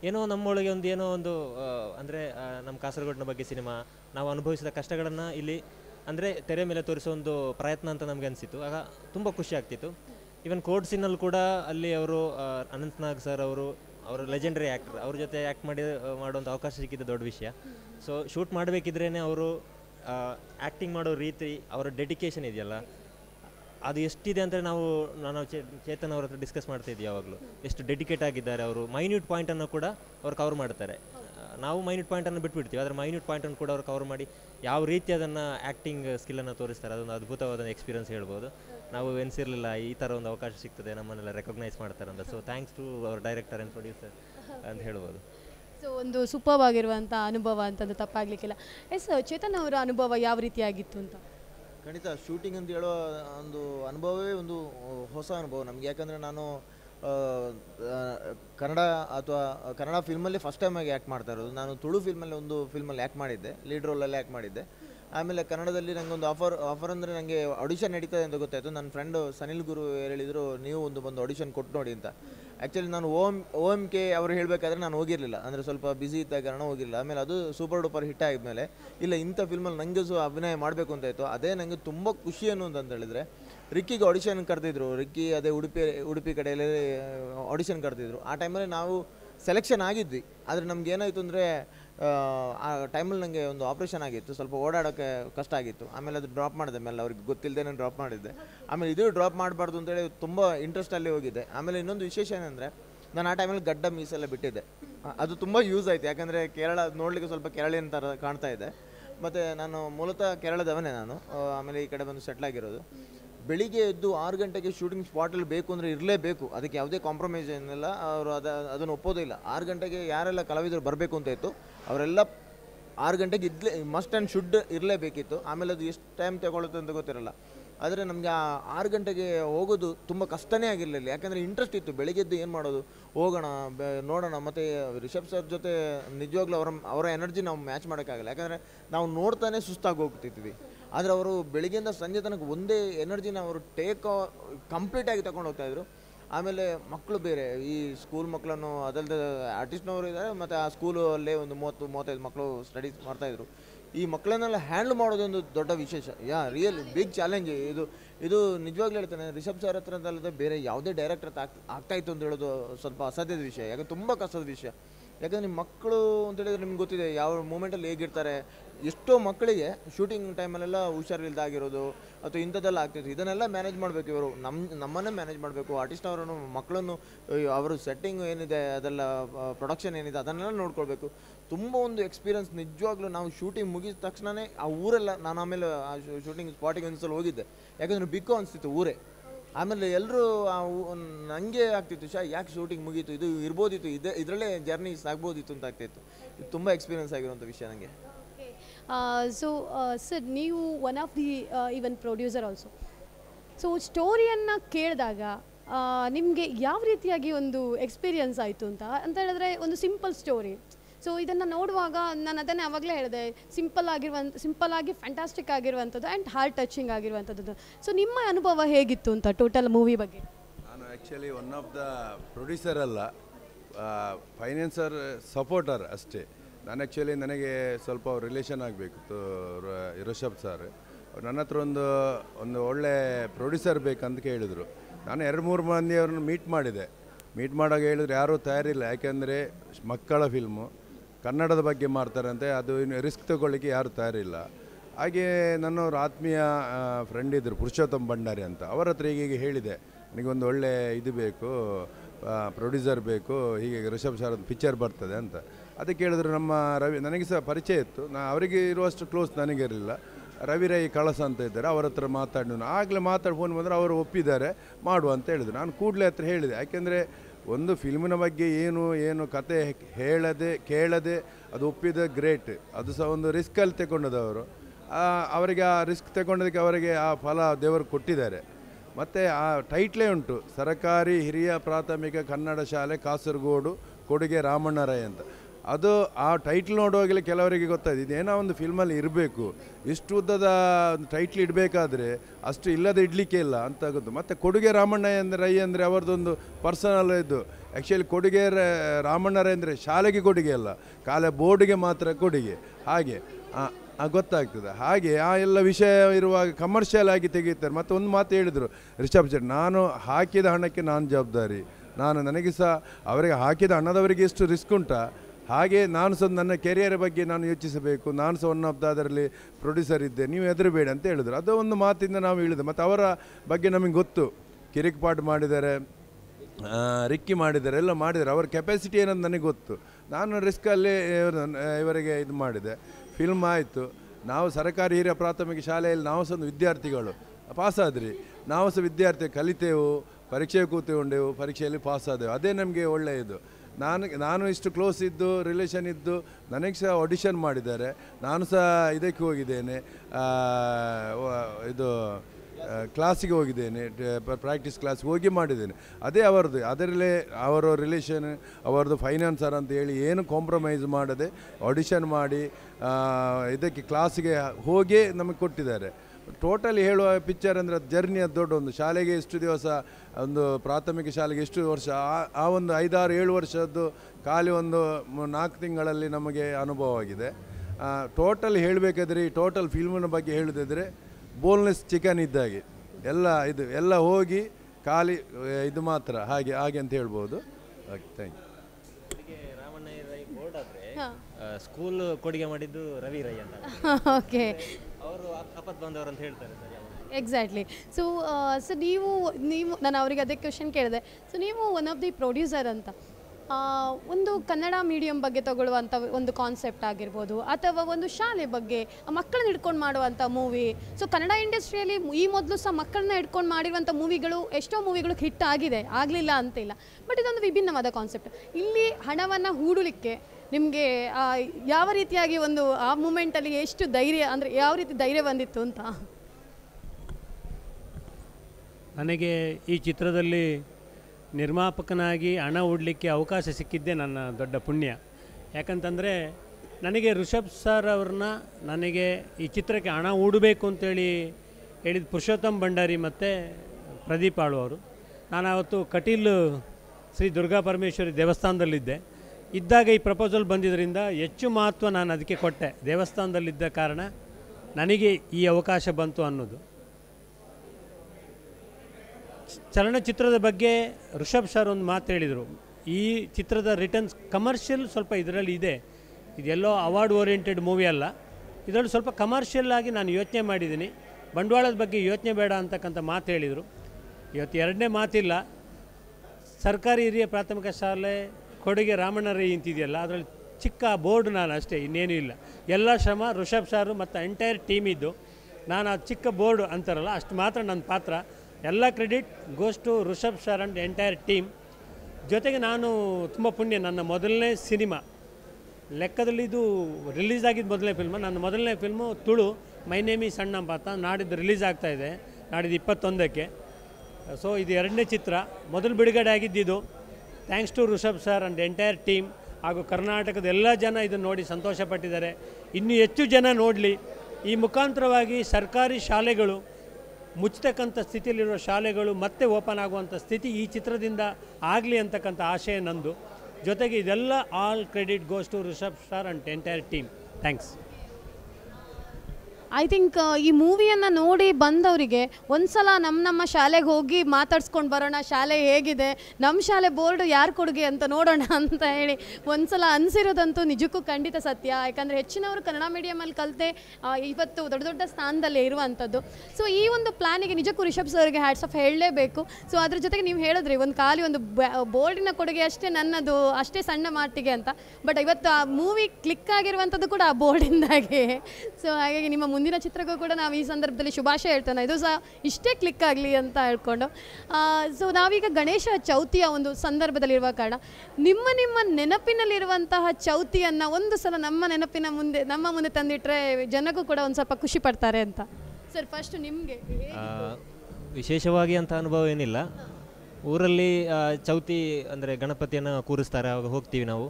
ಏನೋ ನಮ್ಮೊಳಗೆ ಒಂದು ಏನೋ ಒಂದು ಅಂದರೆ ನಮ್ಮ ಕಾಸರಗೋಡಿನ ಬಗ್ಗೆ ಸಿನಿಮಾ ನಾವು ಅನುಭವಿಸಿದ ಕಷ್ಟಗಳನ್ನು ಇಲ್ಲಿ ಅಂದರೆ ತೆರೆ ಮೇಲೆ ತೋರಿಸೋ ಒಂದು ಪ್ರಯತ್ನ ಅಂತ ನಮಗೆ ಅನಿಸಿತು ಆಗ ತುಂಬ ಖುಷಿ ಆಗ್ತಿತ್ತು ಈವನ್ ಕೋರ್ಟ್ ಸೀನಲ್ಲಿ ಕೂಡ ಅಲ್ಲಿ ಅವರು ಅನಂತ್ ನಾಗ್ ಸರ್ ಅವರು ಅವರು ಲೆಜೆಂಡರಿ ಆ್ಯಕ್ಟರ್ ಅವ್ರ ಜೊತೆ ಆ್ಯಕ್ಟ್ ಮಾಡಿ ಆ, ಮಾಡುವಂಥ ಅವಕಾಶ ಸಿಕ್ಕಿದ್ದು ದೊಡ್ಡ ವಿಷಯ ಸೊ ಶೂಟ್ ಮಾಡಬೇಕಿದ್ರೇ ಅವರು ಆ್ಯಕ್ಟಿಂಗ್ ಮಾಡೋ ರೀತಿ ಅವರ ಡೆಡಿಕೇಶನ್ ಇದೆಯಲ್ಲ ಅದು ಎಷ್ಟಿದೆ ಅಂದರೆ ನಾವು ನಾನು ಚೇ- ಚೇತನ್ ಅವ್ರ ಹತ್ರ ಡಿಸ್ಕಸ್ ಮಾಡ್ತಾ ಇದ್ವಿ ಯಾವಾಗಲೂ ಎಷ್ಟು ಡೆಡಿಕೇಟ್ ಆಗಿದ್ದಾರೆ ಅವರು ಮೈನ್ಯೂಟ್ ಪಾಯಿಂಟನ್ನು ಕೂಡ ಅವ್ರು ಕವರ್ ಮಾಡ್ತಾರೆ ಆ, ನಾವು ಮೈನ್ಯೂಟ್ ಪಾಯಿಂಟನ್ನು ಬಿಟ್ಬಿಡ್ತೀವಿ ಆದರೆ ಮೈನ್ಯೂಟ್ ಪಾಯಿಂಟನ್ನು ಕೂಡ ಅವ್ರು ಕವರ್ ಮಾಡಿ ಯಾವ ರೀತಿ ಅದನ್ನು ಆ್ಯಕ್ಟಿಂಗ್ ಸ್ಕಿಲ್ಲನ್ನು ತೋರಿಸ್ತಾರೆ ಅದೊಂದು ಅದ್ಭುತವಾದ ಎಕ್ಸ್ಪೀರಿಯನ್ಸ್ ಹೇಳ್ಬೋದು ನಾವು ಎನಿಸಿರಲಿಲ್ಲ ಈ ಥರ ಒಂದು ಅವಕಾಶ ಸಿಗ್ತದೆ ನಮ್ಮನ್ನೆಲ್ಲ ರೆಕಗ್ನೈಸ್ ಮಾಡ್ತಾರೆ ಅಂತ so thanks to our director and producer ಅಂತ ಹೇಳ್ಬೋದು ಸೊ ಒಂದು ಸೂಪರ್ ಆಗಿರುವಂಥ ಅನುಭವ ಅಂತಂದು ತಪ್ಪಾಗಲಿಕ್ಕಿಲ್ಲ ಎಸ್ ಚೇತನ್ ಅವರ ಅನುಭವ ಯಾವ ರೀತಿಯಾಗಿತ್ತು ಅಂತ ಖಂಡಿತ ಶೂಟಿಂಗ್ ಅಂತ ಹೇಳೋ ಒಂದು ಅನುಭವವೇ ಒಂದು ಹೊಸ ಅನುಭವ ನಮಗೆ ಯಾಕಂದರೆ ನಾನು ಆ, ಆ, ಕನ್ನಡ ಅಥವಾ ಕನ್ನಡ ಫಿಲ್ಮಲ್ಲಿ ಫಸ್ಟ್ ಟೈಮ್ ಆಗಿ ಆ್ಯಕ್ಟ್ ಮಾಡ್ತಾ ಇರೋದು ನಾನು ತುಳು ಫಿಲ್ಮಲ್ಲಿ ಒಂದು ಫಿಲ್ಮಲ್ಲಿ ಆ್ಯಕ್ಟ್ ಮಾಡಿದ್ದೆ ಲೀಡ್ ರೋಲಲ್ಲಿ ಆ್ಯಕ್ಟ್ ಮಾಡಿದ್ದೆ ಆಮೇಲೆ ಕನ್ನಡದಲ್ಲಿ ನನಗೆ ಒಂದು ಆಫರ್ ಆಫರ್ ಅಂದರೆ ನನಗೆ ಆಡಿಷನ್ ನಡೀತದೆ ಅಂತ ಗೊತ್ತಾಯಿತು ನನ್ನ ಫ್ರೆಂಡು ಸನಿಲ್ ಗುರು ಹೇಳಿದರು ನೀವು ಒಂದು ಬಂದು ಆಡಿಷನ್ ಕೊಟ್ಟು ನೋಡಿ ಅಂತ ಆ್ಯಕ್ಚುಲಿ ನಾನು ಓಮ್ ಓ ಎಮ್ ಕೆ ಅವರು ಹೇಳಬೇಕಾದ್ರೆ ನಾನು ಹೋಗಿರಲಿಲ್ಲ ಅಂದರೆ ಸ್ವಲ್ಪ ಬ್ಯುಸಿ ಇದ್ದ ಕಾರಣ ಹೋಗಿರಲಿಲ್ಲ ಆಮೇಲೆ ಅದು ಸೂಪರ್ ಡೂಪರ್ ಹಿಟ್ ಆಗಿದ್ಮೇಲೆ ಇಲ್ಲ ಇಂಥ ಫಿಲ್ಮಲ್ಲಿ ನನಗೆ ಸಹ ಅಭಿನಯ ಮಾಡಬೇಕು ಅಂತ ಇತ್ತು ಅದೇ ನನಗೆ ತುಂಬ ಖುಷಿ ಅನ್ನೋದು ಅಂತ ಹೇಳಿದ್ರೆ ರಿಕ್ಕಿಗೆ ಆಡಿಷನ್ ಕರೆದಿದ್ರು ರಿಕ್ಕಿ ಅದೇ ಉಡುಪಿ ಉಡುಪಿ ಕಡೆಯಲ್ಲಿ ಆಡಿಷನ್ ಕರೆದಿದ್ರು ಆ ಟೈಮಲ್ಲಿ ನಾವು ಸೆಲೆಕ್ಷನ್ ಆಗಿದ್ವಿ ಆದರೆ ನಮ್ಗೆ ಏನಾಯಿತು ಅಂದರೆ ಆ ಟೈಮಲ್ಲಿ ನನಗೆ ಒಂದು ಆಪ್ರೇಷನ್ ಆಗಿತ್ತು ಸ್ವಲ್ಪ ಓಡಾಡೋಕ್ಕೆ ಕಷ್ಟ ಆಗಿತ್ತು ಆಮೇಲೆ ಅದು ಡ್ರಾಪ್ ಮಾಡಿದೆ ಮೇಲೆ ಅವ್ರಿಗೆ ಗೊತ್ತಿಲ್ಲದೆ ನಾನು ಡ್ರಾಪ್ ಮಾಡಿದ್ದೆ ಆಮೇಲೆ ಇದು ಡ್ರಾಪ್ ಮಾಡಬಾರ್ದು ಅಂತೇಳಿ ತುಂಬ ಇಂಟ್ರೆಸ್ಟಲ್ಲಿ ಹೋಗಿದ್ದೆ ಆಮೇಲೆ ಇನ್ನೊಂದು ವಿಶೇಷ ಏನಂದರೆ ನಾನು ಆ ಟೈಮಲ್ಲಿ ಗಡ್ಡ ಮೀಸೆಲ್ಲ ಬಿಟ್ಟಿದ್ದೆ ಅ- ಅದು ತುಂಬ ಯೂಸ್ ಆಯಿತು ಯಾಕಂದರೆ ಕೇರಳ ನೋಡಲಿಕ್ಕೆ ಸ್ವಲ್ಪ ಕೇರಳಿಯನ್ ಥರ ಕಾಣ್ತಾ ಇದೆ ಮತ್ತು ನಾನು ಮೂಲತಃ ಕೇರಳದವನೇ ನಾನು ಆ, ಆಮೇಲೆ ಈ ಕಡೆ ಬಂದು ಸೆಟ್ಲ್ ಆಗಿರೋದು ಬೆಳಿಗ್ಗೆ ಎದ್ದು ಆರು ಗಂಟೆಗೆ ಶೂಟಿಂಗ್ ಸ್ಪಾಟಲ್ಲಿ ಬೇಕು ಅಂದರೆ ಇರಲೇಬೇಕು ಅದಕ್ಕೆ ಯಾವುದೇ ಕಾಂಪ್ರಮೈಸ್ ಏನಿಲ್ಲ ಅವರು ಅದ ಅದನ್ನು ಒಪ್ಪೋದಿಲ್ಲ ಆರು ಗಂಟೆಗೆ ಯಾರೆಲ್ಲ ಕಲಾವಿದರು ಬರಬೇಕು ಅಂತ ಇತ್ತು ಅವರೆಲ್ಲ ಆರು ಗಂಟೆಗೆ ಇದ್ಲೇ ಮಸ್ಟ್ ಆ್ಯಂಡ್ ಶುಡ್ ಇರಲೇಬೇಕಿತ್ತು ಆಮೇಲೆ ಅದು ಎಷ್ಟು ಟೈಮ್ ತಗೊಳುತ್ತೆ ಅಂತ ಗೊತ್ತಿರಲ್ಲ ಆದರೆ ನಮಗೆ ಆ ಆರು ಗಂಟೆಗೆ ಹೋಗೋದು ತುಂಬ ಕಷ್ಟನೇ ಆಗಿರಲಿಲ್ಲ ಯಾಕಂದರೆ ಇಂಟ್ರೆಸ್ಟ್ ಇತ್ತು ಬೆಳಿಗ್ಗೆದ್ದು ಏನು ಮಾಡೋದು ಹೋಗೋಣ ಬೆ ನೋಡೋಣ ಮತ್ತು ರಿಷಬ್ ಸರ್ ಜೊತೆ ನಿಜವಾಗ್ಲೂ ಅವರ ಅವರ ಎನರ್ಜಿ ನಾವು ಮ್ಯಾಚ್ ಮಾಡೋಕ್ಕಾಗಲ್ಲ ಯಾಕಂದರೆ ನಾವು ನೋಡ್ತಾನೆ ಸುಸ್ತಾಗಿ ಹೋಗ್ತಿದ್ವಿ ಆದರೆ ಅವರು ಬೆಳಿಗ್ಗೆಯಿಂದ ಸಂಜೆ ತನಕ ಒಂದೇ ಎನರ್ಜಿನ ಅವರು ಟೇಕ್ ಕಂಪ್ಲೀಟಾಗಿ ತಗೊಂಡು ಹೋಗ್ತಾಯಿದ್ರು ಆಮೇಲೆ ಮಕ್ಕಳು ಬೇರೆ ಈ ಸ್ಕೂಲ್ ಮಕ್ಕಳನ್ನು ಅದಲ್ಲದೆ ಆರ್ಟಿಸ್ಟ್ನವರು ಇದ್ದಾರೆ ಮತ್ತು ಆ ಸ್ಕೂಲಲ್ಲೇ ಒಂದು ಮೂವತ್ತು ಮೂವತ್ತೈದು ಮಕ್ಕಳು ಸ್ಟಡೀಸ್ ಮಾಡ್ತಾಯಿದ್ರು ಈ ಮಕ್ಕಳನ್ನೆಲ್ಲ ಹ್ಯಾಂಡ್ಲ್ ಮಾಡೋದೊಂದು ದೊಡ್ಡ ವಿಶೇಷ ಯಾ ರಿಯಲ್ ಬಿಗ್ ಚಾಲೆಂಜ್ ಇದು ಇದು ನಿಜವಾಗ್ಲೂ ಹೇಳ್ತೇನೆ ರಿಷಬ್ ಸರ್ ಹತ್ರ ಅಂತಲ್ಲದೆ ಬೇರೆ ಯಾವುದೇ ಡೈರೆಕ್ಟರ್ ಹತ್ರ ಆಗ್ ಆಗ್ತಾ ಇತ್ತು ಅಂತ ಹೇಳೋದು ಸ್ವಲ್ಪ ಅಸಾಧ್ಯದ ವಿಷಯ ಯಾಕಂದ್ರೆ ತುಂಬ ಕಷ್ಟದ ವಿಷಯ ಯಾಕಂದರೆ ನಿಮ್ಮ ಮಕ್ಕಳು ಅಂತ ಹೇಳಿದ್ರೆ ನಿಮ್ಗೆ ಗೊತ್ತಿದೆ ಯಾವ ಮೂಮೆಂಟಲ್ಲಿ ಹೇಗಿರ್ತಾರೆ ಎಷ್ಟೋ ಮಕ್ಕಳಿಗೆ ಶೂಟಿಂಗ್ ಟೈಮಲ್ಲೆಲ್ಲ ಹುಷಾರಿಲ್ದಾಗಿರೋದು ಅಥವಾ ಇಂಥದ್ದೆಲ್ಲ ಆಗ್ತಿತ್ತು ಇದನ್ನೆಲ್ಲ ಮ್ಯಾನೇಜ್ ಮಾಡಬೇಕು ಇವರು ನಮ್ಮ ನಮ್ಮನ್ನೇ ಮ್ಯಾನೇಜ್ ಮಾಡಬೇಕು ಆರ್ಟಿಸ್ಟ್ ಅವರನ್ನು ಮಕ್ಕಳನ್ನು ಅಯ್ಯೋ, ಅವರು ಸೆಟ್ಟಿಂಗ್ ಏನಿದೆ ಅದೆಲ್ಲ ಪ್ರೊಡಕ್ಷನ್ ಏನಿದೆ ಅದನ್ನೆಲ್ಲ ನೋಡ್ಕೊಳ್ಬೇಕು ತುಂಬ ಒಂದು ಎಕ್ಸ್ಪೀರಿಯನ್ಸ್ ನಿಜವಾಗ್ಲೂ ನಾವು ಶೂಟಿಂಗ್ ಮುಗಿದ ತಕ್ಷಣವೇ ಆ ಊರೆಲ್ಲ ನಾನು ಆಮೇಲೆ ಆ ಶೂಟಿಂಗ್ ಸ್ಪಾಟಿಗೆ ಒಂದ್ಸಲ ಹೋಗಿದ್ದೆ ಯಾಕಂದರೆ ಬಿಕ್ಕೋ ಅನಿಸ್ತಿತ್ತು ಊರೇ ಆಮೇಲೆ ಎಲ್ಲರೂ ನನಗೆ ಆಗ್ತಿತ್ತು ಶಾ ಯಾಕೆ ಶೂಟಿಂಗ್ ಮುಗೀತು ಇದು ಇರ್ಬೋದಿತ್ತು ಇದೆ ಇದರಲ್ಲೇ ಜರ್ನಿ ಸಾಗ್ಬೋದಿತ್ತು ಅಂತ ಆಗ್ತಿತ್ತು ಇದು ತುಂಬ ಎಕ್ಸ್ಪೀರಿಯನ್ಸ್ ಆಗಿರುವಂಥ ವಿಷಯ ನನಗೆ ಸೊ ಸರ್ ನೀವು one of the even producer also so ಸ್ಟೋರಿಯನ್ನು ಕೇಳಿದಾಗ ನಿಮಗೆ ಯಾವ ರೀತಿಯಾಗಿ ಒಂದು ಎಕ್ಸ್ಪೀರಿಯನ್ಸ್ ಆಯಿತು ಅಂತ ಅಂತ ಹೇಳಿದ್ರೆ ಒಂದು ಸಿಂಪಲ್ ಸ್ಟೋರಿ ಸೊ ಇದನ್ನು ನೋಡುವಾಗ ನಾನು ಅದನ್ನೇ ಆವಾಗಲೇ ಹೇಳಿದೆ ಸಿಂಪಲ್ ಆಗಿರುವಂಥ ಸಿಂಪಲ್ ಆಗಿ ಫ್ಯಾಂಟಾಸ್ಟಿಕ್ ಆಗಿರುವಂಥದ್ದು ಆ್ಯಂಡ್ ಹಾರ್ಟ್ ಟಚಿಂಗ್ ಆಗಿರುವಂಥದ್ದು ಸೊ ನಿಮ್ಮ ಅನುಭವ ಹೇಗಿತ್ತು ಅಂತ ಟೋಟಲ್ ಮೂವಿ ಬಗ್ಗೆ ನಾನು actually one of the producer ಅಲ್ಲ ಫೈನಾನ್ಸರ್ ಸಪೋರ್ಟರ್ ಅಷ್ಟೇ ನಾನು ಆ್ಯಕ್ಚುಲಿ ನನಗೆ ಸ್ವಲ್ಪ ರಿಲೇಷನ್ ಆಗಬೇಕಿತ್ತು ಋಷಭ್ ಸರ್ ನನ್ನ ಹತ್ರ ಒಂದು ಒಂದು ಒಳ್ಳೆ ಪ್ರೊಡ್ಯೂಸರ್ ಬೇಕಂತ ಕೇಳಿದರು ನಾನು ಎರಡು ಮೂರು ಮಂದಿ ಅವ್ರನ್ನ ಮೀಟ್ ಮಾಡಿದೆ ಮೀಟ್ ಮಾಡಾಗ ಹೇಳಿದ್ರು ಯಾರೂ ತಯಾರಿಲ್ಲ ಯಾಕೆಂದರೆ ಮಕ್ಕಳ ಫಿಲ್ಮು ಕನ್ನಡದ ಬಗ್ಗೆ ಮಾಡ್ತಾರಂತೆ ಅದು ಇನ್ನು ರಿಸ್ಕ್ ತಗೊಳ್ಳಿಕ್ಕೆ ಯಾರೂ ತಯಾರಿಲ್ಲ ಹಾಗೆ ನನ್ನವರು ಆತ್ಮೀಯ ಫ್ರೆಂಡ್ ಇದ್ದರು ಪುರುಷೋತ್ತಮ್ ಭಂಡಾರಿ ಅಂತ ಅವರ ಹತ್ರ ಹೀಗೆ ಹೇಳಿದೆ ನನಗೊಂದು ಒಳ್ಳೆ ಇದು ಬೇಕು ಪ್ರೊಡ್ಯೂಸರ್ ಬೇಕು ಹೀಗೆ ರಿಷಬ್ ಸರ್ ಪಿಕ್ಚರ್ ಬರ್ತದೆ ಅಂತ ಅದಕ್ಕೆ ಹೇಳಿದ್ರು ನಮ್ಮ ರವಿ ನನಗೆ ಸಹ ಪರಿಚಯ ಇತ್ತು ನಾ ಅವರಿಗೆ ಇರುವಷ್ಟು ಕ್ಲೋಸ್ ನನಗಿರಲಿಲ್ಲ ರವಿ ರೈ ಕಳಸ ಅಂತ ಇದ್ದಾರೆ ಅವರ ಹತ್ರ ಮಾತಾಡಿ ಆಗಲೇ ಮಾತಾಡಿ ಫೋನ್ ಬಂದರೆ ಅವರು ಒಪ್ಪಿದ್ದಾರೆ ಮಾಡುವ ಅಂತ ಹೇಳಿದ್ರು ನಾನು ಕೂಡಲೇ ಹತ್ರ ಹೇಳಿದೆ ಯಾಕೆಂದರೆ ಒಂದು ಫಿಲ್ಮಿನ ಬಗ್ಗೆ ಏನು ಏನು ಕತೆ ಹೇಳದೆ ಕೇಳದೆ ಅದು ಒಪ್ಪಿದ ಗ್ರೇಟ್ ಅದು ಸಹ ಒಂದು ರಿಸ್ಕಲ್ಲಿ ತಗೊಂಡದವರು ಅವರಿಗೆ ಆ ರಿಸ್ಕ್ ತಗೊಂಡದಕ್ಕೆ ಅವರಿಗೆ ಆ ಫಲ ದೇವರು ಕೊಟ್ಟಿದ್ದಾರೆ ಮತ್ತು ಆ ಟೈಟ್ಲೇ ಉಂಟು ಸರಕಾರಿ ಹಿರಿಯ ಪ್ರಾಥಮಿಕ ಕನ್ನಡ ಶಾಲೆ ಕಾಸರಗೋಡು ಕೊಡುಗೆ ರಾಮಣ್ಣ ರೈ ಅಂತ ಅದು ಆ ಟೈಟ್ಲ್ ನೋಡುವಾಗಲೇ ಕೆಲವರಿಗೆ ಗೊತ್ತಾಯ್ತು ಇದೇನೋ ಒಂದು ಫಿಲ್ಮಲ್ಲಿ ಇರಬೇಕು ಇಷ್ಟು ಉದ್ದದ ಟೈಟ್ಲ್ ಇಡಬೇಕಾದ್ರೆ ಅಷ್ಟು ಇಲ್ಲದೆ ಇಡಲಿಕ್ಕೆ ಇಲ್ಲ ಅಂತ ಗೊತ್ತು ಮತ್ತು ಕೊಡುಗೆ ರಾಮಣ್ಣ ಅಂದರೆ ರೈ ಅಂದರೆ ಅವರದೊಂದು ಪರ್ಸನಲ್ ಇದು ಆ್ಯಕ್ಚುಲಿ ಕೊಡುಗೆ ರ- ರಾಮಣ್ಣರೇ ಅಂದರೆ ಶಾಲೆಗೆ ಕೊಡುಗೆ ಅಲ್ಲ ಕಾಲ ಬೋರ್ಡಿಗೆ ಮಾತ್ರ ಕೊಡುಗೆ ಹಾಗೆ ಆ- ಆ ಗೊತ್ತಾಗ್ತದೆ ಹಾಗೆ ಆ ಎಲ್ಲ ವಿಷಯ ಇರುವಾಗ ಕಮರ್ಷಿಯಲ್ ಆಗಿ ತೆಗೀತಾರೆ ಮತ್ತು ಒಂದು ಮಾತು ಹೇಳಿದರು ರಿಷಬ್ ಶೆಟ್ಟಿ ನಾನು ಹಾಕಿದ ಹಣಕ್ಕೆ ನಾನು ಜವಾಬ್ದಾರಿ ನಾನು ನನಗೆ ಸಹ ಅವರಿಗೆ ಹಾಕಿದ ಹಣದವರಿಗೆ ಎಷ್ಟು ರಿಸ್ಕ್ ಉಂಟಾ ಹಾಗೆ ನಾನು ಸಹ ನನ್ನ ಕೆರಿಯರ್ ಬಗ್ಗೆ ನಾನು ಯೋಚಿಸಬೇಕು ನಾನು ಸಹ ಒನ್ ಆಫ್ ದ ಅದರಲ್ಲಿ ಪ್ರೊಡ್ಯೂಸರ್ ಇದ್ದೆ ನೀವು ಹೆದರಬೇಡಿ ಅಂತ ಹೇಳಿದ್ರು ಅದು ಒಂದು ಮಾತಿಂದ ನಾವು ಹೇಳಿದೆ ಮತ್ತು ಅವರ ಬಗ್ಗೆ ನಮಗೆ ಗೊತ್ತು ಕಿರಿಕ್ ಪಾಟ್ ಮಾಡಿದ್ದಾರೆ ಆ, ರಿಕ್ಕಿ ಮಾಡಿದ್ದಾರೆ ಎಲ್ಲ ಮಾಡಿದ್ದಾರೆ ಅವರ ಕೆಪಾಸಿಟಿ ಏನಂತ ನನಗೆ ಗೊತ್ತು ನಾನು ರಿಸ್ಕಲ್ಲಿ ಇವರಿಗೆ ಇದು ಮಾಡಿದೆ ಫಿಲ್ಮ್ ಆಯಿತು ನಾವು ಸರ್ಕಾರಿ ಹಿರಿಯ ಪ್ರಾಥಮಿಕ ಶಾಲೆಯಲ್ಲಿ ನಾವು ಸಹ ಒಂದು ವಿದ್ಯಾರ್ಥಿಗಳು ಪಾಸಾದ್ರಿ ನಾವು ಸಹ ವಿದ್ಯಾರ್ಥಿ ಕಲಿತೇವು ಪರೀಕ್ಷೆ ಕೂತ್ಕೊಂಡೆವು ಪರೀಕ್ಷೆಯಲ್ಲಿ ಪಾಸ್ ಆದೆವು ಅದೇ ನಮಗೆ ಒಳ್ಳೆಯದು ನಾನು ನಾನು ಇಷ್ಟು ಕ್ಲೋಸ್ ಇದ್ದು ರಿಲೇಷನ್ ಇದ್ದು ನನಗೆ ಸಹ ಆಡಿಷನ್ ಮಾಡಿದ್ದಾರೆ ನಾನು ಸಹ ಇದಕ್ಕೆ ಹೋಗಿದ್ದೇನೆ ಆ, ವ- ಇದು ಕ್ಲಾಸಿಗೆ ಹೋಗಿದ್ದೇನೆ ಪ್ರಾಕ್ಟೀಸ್ ಕ್ಲಾಸ್ ಹೋಗಿ ಮಾಡಿದ್ದೇನೆ ಅದೇ ಅವರದ್ದು ಅದರಲ್ಲೇ ಅವರ ರಿಲೇಷನ್ ಅವರದ್ದು ಫೈನಾನ್ಸರ್ ಅಂತ ಹೇಳಿ ಏನು ಕಾಂಪ್ರಮೈಸ್ ಮಾಡದೆ ಆಡಿಷನ್ ಮಾಡಿ ಆ, ಇದಕ್ಕೆ ಕ್ಲಾಸಿಗೆ ಹೋಗಿ ನಮಗೆ ಕೊಟ್ಟಿದ್ದಾರೆ ಟೋಟಲಿ ಹೇಳುವ ಪಿಕ್ಚರ್ ಅಂದರೆ ಜರ್ನಿ ಅದು ದೊಡ್ಡ ಒಂದು ಶಾಲೆಗೆ ಎಷ್ಟು ದಿವಸ ಒಂದು ಪ್ರಾಥಮಿಕ ಶಾಲೆಗೆ ಎಷ್ಟು ವರ್ಷ ಆ- ಆ ಒಂದು ಐದಾರು ಏಳು ವರ್ಷದ್ದು ಖಾಲಿ ಒಂದು ಮ- ನಾಲ್ಕು ತಿಂಗಳಲ್ಲಿ ನಮಗೆ ಅನುಭವವಾಗಿದೆ ಟೋಟಲ್ ಹೇಳಬೇಕಾದ್ರೆ ಈ ಟೋಟಲ್ ಫಿಲ್ಮಿನ ಬಗ್ಗೆ ಹೇಳೋದಿದ್ರೆ ಬೋನ್ಲೆಸ್ ಚಿಕನ್ ಇದ್ದಾಗೆ ಎಲ್ಲ ಇದು ಎಲ್ಲ ಹೋಗಿ ಖಾಲಿ ಆ, ಇದು ಮಾತ್ರ ಹಾಗೆ ಹಾಗೆ ಅಂತ ಹೇಳ್ಬೋದು ಓಕೆ ಥ್ಯಾಂಕ್ ಯು ಕೊಡುಗೆ ರಾಮಣ್ಣ ರೈ ಬೋರ್ಡ್ ಆದರೆ ಸ್ಕೂಲ್ ಕೊಡುಗೆ ಮಾಡಿದ್ದು ರವಿ ರೈ ಅಂತ ಓಕೆ ಅವರು ಅಪತ್ ಬಂದವರು ಅಂತ ಹೇಳ್ತಾರೆ ಸರ್ ಯಾವಾಗ ಎಕ್ಸಾಕ್ಟ್ಲಿ ಸೊ ಸೊ ನೀವು ನೀವು ನಾನು ಅವರಿಗೆ ಅದೇ ಕ್ವೆಶನ್ ಕೇಳಿದೆ ಸೊ ನೀವು ಒನ್ ಆಫ್ ದಿ ಪ್ರೊಡ್ಯೂಸರ್ ಅಂತ ಆ, ಒಂದು ಕನ್ನಡ ಮೀಡಿಯಂ ಬಗ್ಗೆ ತಗೊಳ್ಳುವಂಥ ಒಂದು ಕಾನ್ಸೆಪ್ಟ್ ಆಗಿರ್ಬೋದು ಅಥವಾ ಒಂದು ಶಾಲೆ ಬಗ್ಗೆ ಮಕ್ಕಳನ್ನ ಹಿಡ್ಕೊಂಡು ಮಾಡುವಂಥ ಮೂವಿ ಸೊ ಕನ್ನಡ ಇಂಡಸ್ಟ್ರಿಯಲ್ಲಿ ಈ ಮೊದಲು ಸಹ ಮಕ್ಕಳನ್ನ ಹಿಡ್ಕೊಂಡು ಮಾಡಿರುವಂಥ ಮೂವಿಗಳು ಎಷ್ಟೋ ಮೂವಿಗಳು ಹಿಟ್ ಆಗಿದೆ ಆಗಲಿಲ್ಲ ಅಂತಿಲ್ಲ ಬಟ್ ಇದೊಂದು ವಿಭಿನ್ನವಾದ ಕಾನ್ಸೆಪ್ಟ್ ಇಲ್ಲಿ ಹಣವನ್ನು ಹೂಡಲಿಕ್ಕೆ ನಿಮಗೆ ಯಾವ ರೀತಿಯಾಗಿ ಒಂದು ಆ ಮೂಮೆಂಟಲ್ಲಿ ಎಷ್ಟು ಧೈರ್ಯ ಅಂದರೆ ಯಾವ ರೀತಿ ಧೈರ್ಯ ಬಂದಿತ್ತು ಅಂತ ನನಗೆ ಈ ಚಿತ್ರದಲ್ಲಿ ನಿರ್ಮಾಪಕನಾಗಿ ಹಣ ಹೂಡಲಿಕ್ಕೆ ಅವಕಾಶ ಸಿಕ್ಕಿದ್ದೇ ನನ್ನ ದೊಡ್ಡ ಪುಣ್ಯ ಯಾಕಂತಂದರೆ ನನಗೆ ಋಷಭ್ ಸರ್ ಅವ್ರನ್ನ ನನಗೆ ಈ ಚಿತ್ರಕ್ಕೆ ಹಣ ಹೂಡಬೇಕು ಅಂತೇಳಿ ಹೇಳಿದ ಪುರುಷೋತ್ತಮ್ ಭಂಡಾರಿ ಮತ್ತು ಪ್ರದೀಪ್ ಆಳು ಅವರು ನಾನು ಅವತ್ತು ಕಟೀಲ್ ಶ್ರೀ ದುರ್ಗಾ ಪರಮೇಶ್ವರಿ ದೇವಸ್ಥಾನದಲ್ಲಿದ್ದೆ ಇದ್ದಾಗ ಈ ಪ್ರಪೋಸಲ್ ಬಂದಿದ್ದರಿಂದ ಹೆಚ್ಚು ಮಹತ್ವ ನಾನು ಅದಕ್ಕೆ ಕೊಟ್ಟೆ ದೇವಸ್ಥಾನದಲ್ಲಿದ್ದ ಕಾರಣ ನನಗೆ ಈ ಅವಕಾಶ ಬಂತು ಅನ್ನೋದು ಚಲನಚಿತ್ರದ ಬಗ್ಗೆ ಋಷಭ್ ಸರ್ ಒಂದು ಮಾತು ಹೇಳಿದರು ಈ ಚಿತ್ರದ ರಿಟರ್ನ್ಸ್ ಕಮರ್ಷಿಯಲ್ ಸ್ವಲ್ಪ ಇದರಲ್ಲಿ ಇದೆ ಇದೆಲ್ಲೋ ಅವಾರ್ಡ್ ಓರಿಯೆಂಟೆಡ್ ಮೂವಿ ಅಲ್ಲ ಇದರಲ್ಲಿ ಸ್ವಲ್ಪ ಕಮರ್ಷಿಯಲ್ ಆಗಿ ನಾನು ಯೋಚನೆ ಮಾಡಿದ್ದೀನಿ ಬಂಡವಾಳದ ಬಗ್ಗೆ ಯೋಚನೆ ಬೇಡ ಅಂತಕ್ಕಂಥ ಮಾತು ಹೇಳಿದರು ಇವತ್ತು ಎರಡನೇ ಮಾತಿಲ್ಲ ಸರ್ಕಾರಿ ಹಿರಿಯ ಪ್ರಾಥಮಿಕ ಶಾಲೆ ಕೊಡುಗೆ ರಾಮಣ್ಣ ರೈ ಇಂತಿದೆಯಲ್ಲ ಅದರಲ್ಲಿ ಚಿಕ್ಕ ಬೋರ್ಡ್ ನಾನು ಅಷ್ಟೇ ಇನ್ನೇನೂ ಇಲ್ಲ ಎಲ್ಲ ಶ್ರಮ ಋಷಭ್ ಸಾರು ಮತ್ತು ಎಂಟೈರ್ ಟೀಮ್ ಇದ್ದು ನಾನು ಆ ಚಿಕ್ಕ ಬೋರ್ಡ್ ಅಂತಾರಲ್ಲ ಅಷ್ಟು ಮಾತ್ರ ನನ್ನ ಪಾತ್ರ ಎಲ್ಲ credit goes to Rishabh sir and entire team ಜೊತೆಗೆ ನಾನು ತುಂಬ ಪುಣ್ಯ ನನ್ನ ಮೊದಲನೇ ಸಿನಿಮಾ ಲೆಕ್ಕದಲ್ಲಿ ಇದು ರಿಲೀಸ್ ಆಗಿದ್ದು ಮೊದಲನೇ ಫಿಲ್ಮ್ ನನ್ನ ಮೊದಲನೇ ಫಿಲ್ಮು ತುಳು ಮೈ ನೇಮಿ ಸಣ್ಣ ಪಾತ ನಾಡಿದ್ದು ರಿಲೀಸ್ ಆಗ್ತಾ ಇದೆ ನಾಡಿದ್ದು ಇಪ್ಪತ್ತೊಂದಕ್ಕೆ ಸೊ ಇದು ಎರಡನೇ ಚಿತ್ರ ಮೊದಲು ಬಿಡುಗಡೆ ಆಗಿದ್ದಿದ್ದು thanks to Rishabh sir and entire team ಹಾಗೂ ಕರ್ನಾಟಕದ ಎಲ್ಲ ಜನ ಇದನ್ನು ನೋಡಿ ಸಂತೋಷಪಟ್ಟಿದ್ದಾರೆ ಇನ್ನೂ ಹೆಚ್ಚು ಜನ ನೋಡಲಿ ಈ ಮುಖಾಂತರವಾಗಿ ಸರ್ಕಾರಿ ಶಾಲೆಗಳು ಮುಚ್ಚತಕ್ಕಂಥ ಸ್ಥಿತಿಯಲ್ಲಿರೋ ಶಾಲೆಗಳು ಮತ್ತೆ ಓಪನ್ ಆಗುವಂಥ ಸ್ಥಿತಿ ಈ ಚಿತ್ರದಿಂದ ಆಗಲಿ ಅಂತಕ್ಕಂಥ ಆಶಯ ನಂದು ಜೊತೆಗೆ ಇದೆಲ್ಲ all credit goes to Rishab sir and entire team thanks I think ಈ ಮೂವಿಯನ್ನು ನೋಡಿ ಬಂದವರಿಗೆ ಒಂದ್ಸಲ ನಮ್ಮ ನಮ್ಮ ಶಾಲೆಗೆ ಹೋಗಿ ಮಾತಾಡ್ಸ್ಕೊಂಡು ಬರೋಣ ಶಾಲೆ ಹೇಗಿದೆ ನಮ್ಮ ಶಾಲೆ ಬೋರ್ಡ್ ಯಾರು ಕೊಡುಗೆ ಅಂತ ನೋಡೋಣ ಅಂತ ಹೇಳಿ ಒಂದ್ಸಲ ಅನಿಸಿರೋದಂತೂ ನಿಜಕ್ಕೂ ಖಂಡಿತ ಸತ್ಯ ಯಾಕಂದರೆ ಹೆಚ್ಚಿನವರು ಕನ್ನಡ ಮೀಡಿಯಮಲ್ಲಿ ಕಲಿತೆ ಇವತ್ತು ದೊಡ್ಡ ದೊಡ್ಡ ಸ್ಥಾನದಲ್ಲಿ ಇರುವಂಥದ್ದು ಸೊ ಈ ಒಂದು ಪ್ಲಾನಿಗೆ ನಿಜಕ್ಕೂ ರಿಷಬ್ ಸರ್ಗೆ ಹ್ಯಾಟ್ಸ್ ಆಫ್ ಹೇಳಲೇಬೇಕು ಸೊ ಅದ್ರ ಜೊತೆಗೆ ನೀವು ಹೇಳಿದ್ರಿ ಒಂದು ಖಾಲಿ ಒಂದು ಬೋರ್ಡಿನ ಕೊಡುಗೆ ಅಷ್ಟೇ ನನ್ನದು ಅಷ್ಟೇ ಸಣ್ಣ ಮಾತಿಗೆ ಅಂತ ಬಟ್ ಇವತ್ತು ಆ ಮೂವಿ ಕ್ಲಿಕ್ ಆಗಿರುವಂಥದ್ದು ಕೂಡ ಆ ಬೋರ್ಡಿಂದಾಗೆ ಸೊ ಹಾಗಾಗಿ ನಿಮ್ಮ ಮುಂದಿನ ಚಿತ್ರಕ್ಕೂ ಕೂಡ ನಾವು ಈ ಸಂದರ್ಭದಲ್ಲಿ ಶುಭಾಶಯ ಹೇಳ್ತಾನೆ ಇದು ಸಹ ಇಷ್ಟೇ ಕ್ಲಿಕ್ ಆಗಲಿ ಅಂತ ಹೇಳ್ಕೊಂಡು ಸೊ ನಾವೀಗ ಗಣೇಶ ಚೌತಿಯ ಒಂದು ಸಂದರ್ಭದಲ್ಲಿರುವ ಕಾರಣ ನಿಮ್ಮ ನಿಮ್ಮ ನೆನಪಿನಲ್ಲಿರುವಂತಹ ಚೌತಿಯನ್ನು ಒಂದು ಸಲ ನಮ್ಮ ನೆನಪಿನ ಮುಂದೆ ನಮ್ಮ ಮುಂದೆ ತಂದಿಟ್ರೆ ಜನಕ್ಕೂ ಕೂಡ ಒಂದು ಸ್ವಲ್ಪ ಖುಷಿ ಪಡ್ತಾರೆ ಅಂತ ಸರ್ ಫಸ್ಟ್ ನಿಮಗೆ ಆ, ವಿಶೇಷವಾಗಿ ಅಂತ ಅನುಭವ ಏನಿಲ್ಲ ಊರಲ್ಲಿ ಆ, ಚೌತಿ ಅಂದರೆ ಗಣಪತಿಯನ್ನು ಕೂರಿಸ್ತಾರೆ ಆವಾಗ ಹೋಗ್ತೀವಿ ನಾವು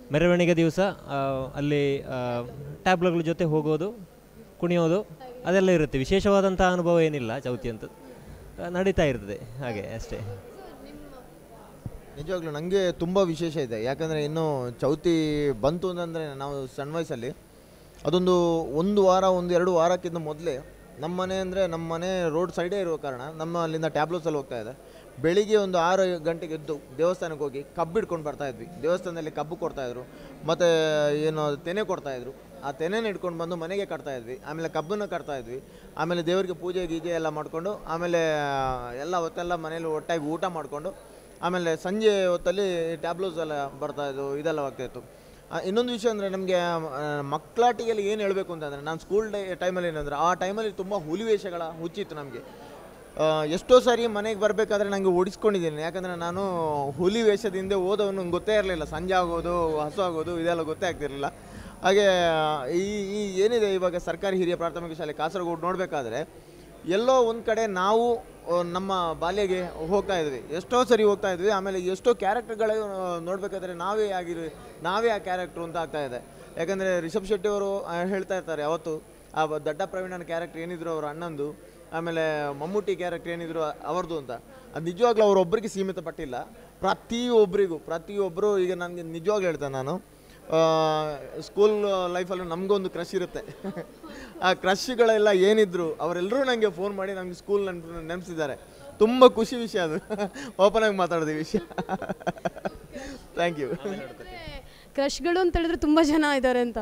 ಮೆರವಣಿಗೆ ದಿವಸ ಆ, ಅಲ್ಲಿ ಆ, ಟ್ಯಾಬ್ಲೋಗಳ ಜೊತೆ ಹೋಗೋದು ಕುಣಿಯೋದು ಅದೆಲ್ಲ ಇರುತ್ತೆ ವಿಶೇಷವಾದಂಥ ಅನುಭವ ಏನಿಲ್ಲ ಚೌತಿ ಅಂತ ಆ, ನಡೀತಾ ಇರ್ತದೆ ಹಾಗೆ ಅಷ್ಟೇ ನಿಜವಾಗ್ಲೂ ನನಗೆ ತುಂಬ ವಿಶೇಷ ಇದೆ ಯಾಕಂದರೆ ಇನ್ನು ಚೌತಿ ಬಂತು ಅಂತಂದರೆ ನಾವು ಸಣ್ಣ ವಯಸ್ಸಲ್ಲಿ ಅದೊಂದು ಒಂದು ವಾರ ಒಂದು ಎರಡು ವಾರಕ್ಕಿಂತ ಮೊದಲೇ ನಮ್ಮ ಮನೆ ಅಂದರೆ ನಮ್ಮ ಮನೆ ರೋಡ್ ಸೈಡೇ ಇರೋ ಕಾರಣ ನಮ್ಮ ಅಲ್ಲಿಂದ ಟ್ಯಾಬ್ಲೋಸಲ್ಲಿ ಹೋಗ್ತಾ ಇದೆ ಬೆಳಿಗ್ಗೆ ಒಂದು ಆರು ಗಂಟೆಗೆ ಎದ್ದು ದೇವಸ್ಥಾನಕ್ಕೆ ಹೋಗಿ ಕಬ್ಬು ಹಿಡ್ಕೊಂಡು ಬರ್ತಾ ಇದ್ವಿ ದೇವಸ್ಥಾನದಲ್ಲಿ ಕಬ್ಬು ಕೊಡ್ತಾಯಿದ್ರು ಮತ್ತು ಏನು ತೆನೆ ಕೊಡ್ತಾಯಿದ್ರು ಆ ತೆನೆನ ಇಟ್ಕೊಂಡು ಬಂದು ಮನೆಗೆ ಕಟ್ತಾ ಇದ್ವಿ ಆಮೇಲೆ ಕಬ್ಬನ್ನು ಕಟ್ತಾ ಇದ್ವಿ ಆಮೇಲೆ ದೇವರಿಗೆ ಪೂಜೆ ಗೀಜೆ ಎಲ್ಲ ಮಾಡಿಕೊಂಡು ಆಮೇಲೆ ಎಲ್ಲ ಹೊತ್ತೆಲ್ಲ ಮನೇಲಿ ಒಟ್ಟಾಗಿ ಊಟ ಮಾಡಿಕೊಂಡು ಆಮೇಲೆ ಸಂಜೆ ಹೊತ್ತಲ್ಲಿ ಟ್ಯಾಬ್ಲೋಸ್ ಎಲ್ಲ ಬರ್ತಾ ಇದ್ವು ಇದೆಲ್ಲ ಆಗ್ತಾಯಿತ್ತು ಇನ್ನೊಂದು ವಿಷಯ ಅಂದರೆ ನಮಗೆ ಮಕ್ಕಳಾಟಿಗೆಲ್ಲಿ ಏನು ಹೇಳಬೇಕು ಅಂತಂದರೆ ನಾನು ಸ್ಕೂಲ್ ಡೇ ಟೈಮಲ್ಲಿ ಏನಂದರೆ ಆ ಟೈಮಲ್ಲಿ ತುಂಬ ಹುಲಿ ವೇಷಗಳ ಹುಚ್ಚಿತ್ತು ನಮಗೆ ಎಷ್ಟೋ ಸಾರಿ ಮನೆಗೆ ಬರಬೇಕಾದ್ರೆ ನನಗೆ ಓಡಿಸ್ಕೊಂಡಿದ್ದೀನಿ ಯಾಕಂದರೆ ನಾನು ಹುಲಿ ವೇಷದಿಂದ ಓದೋನು ನಂಗೆ ಗೊತ್ತೇ ಇರಲಿಲ್ಲ ಸಂಜೆ ಆಗೋದು ಹಸು ಆಗೋದು ಇದೆಲ್ಲ ಗೊತ್ತೇ ಆಗ್ತಿರಲಿಲ್ಲ ಹಾಗೆ ಈ ಈ ಏನಿದೆ ಇವಾಗ ಸರ್ಕಾರಿ ಹಿರಿಯ ಪ್ರಾಥಮಿಕ ಶಾಲೆ ಕಾಸರಗೋಡು ನೋಡಬೇಕಾದ್ರೆ ಎಲ್ಲೋ ಒಂದು ಕಡೆ ನಾವು ಆ, ನಮ್ಮ ಬಾಲ್ಯಗೆ ಹೋಗ್ತಾ ಇದ್ವಿ ಎಷ್ಟೋ ಸರಿ ಹೋಗ್ತಾ ಇದ್ವಿ ಆಮೇಲೆ ಎಷ್ಟೋ ಕ್ಯಾರೆಕ್ಟರ್ಗಳು ನೋಡಬೇಕಾದ್ರೆ ನಾವೇ ಆಗಿರಿ ನಾವೇ ಆ ಕ್ಯಾರೆಕ್ಟ್ರು ಅಂತ ಆಗ್ತಾ ಇದೆ ಯಾಕಂದರೆ ರಿಷಬ್ ಶೆಟ್ಟಿ ಅವರು ಆ, ಹೇಳ್ತಾ ಇರ್ತಾರೆ ಯಾವತ್ತು ಆ ಬ- ದಡ್ಡ ಪ್ರವೀಣನ ಕ್ಯಾರೆಕ್ಟರ್ ಏನಿದ್ರು ಅವ್ರ ಅಣ್ಣಂದು ಆಮೇಲೆ ಮಮ್ಮೂಟಿ ಕ್ಯಾರೆಕ್ಟರ್ ಏನಿದ್ರು ಅವ್ರದ್ದು ಅಂತ ಅದು ನಿಜವಾಗ್ಲೂ ಅವರೊಬ್ಬರಿಗೆ ಸೀಮಿತ ಪಟ್ಟಿಲ್ಲ ಪ್ರತಿಯೊಬ್ಬರಿಗೂ ಪ್ರತಿಯೊಬ್ಬರು ಈಗ ನನಗೆ ನಿಜವಾಗ್ಲೂ ಹೇಳ್ತೇನೆ ನಾನು ಸ್ಕೂಲ್ ಲೈಫಲ್ಲೂ ನಮಗೊಂದು ಕ್ರಶ್ ಇರುತ್ತೆ ಆ ಕ್ರಶ್ಗಳೆಲ್ಲ ಏನಿದ್ರು ಅವರೆಲ್ಲರೂ ನನಗೆ ಫೋನ್ ಮಾಡಿ ನಮಗೆ ಸ್ಕೂಲ್ ನೆನ್ಪು ನೆನೆಸಿದ್ದಾರೆ ತುಂಬ ಖುಷಿ ವಿಷಯ ಅದು ಓಪನ್ ಆಗಿ ಮಾತಾಡೋದು ಈ ವಿಷಯ ಥ್ಯಾಂಕ್ ಯು ಕ್ರಶ್ಗಳು ಅಂತ ಹೇಳಿದ್ರೆ ತುಂಬ ಜನ ಇದ್ದಾರೆ ಅಂತ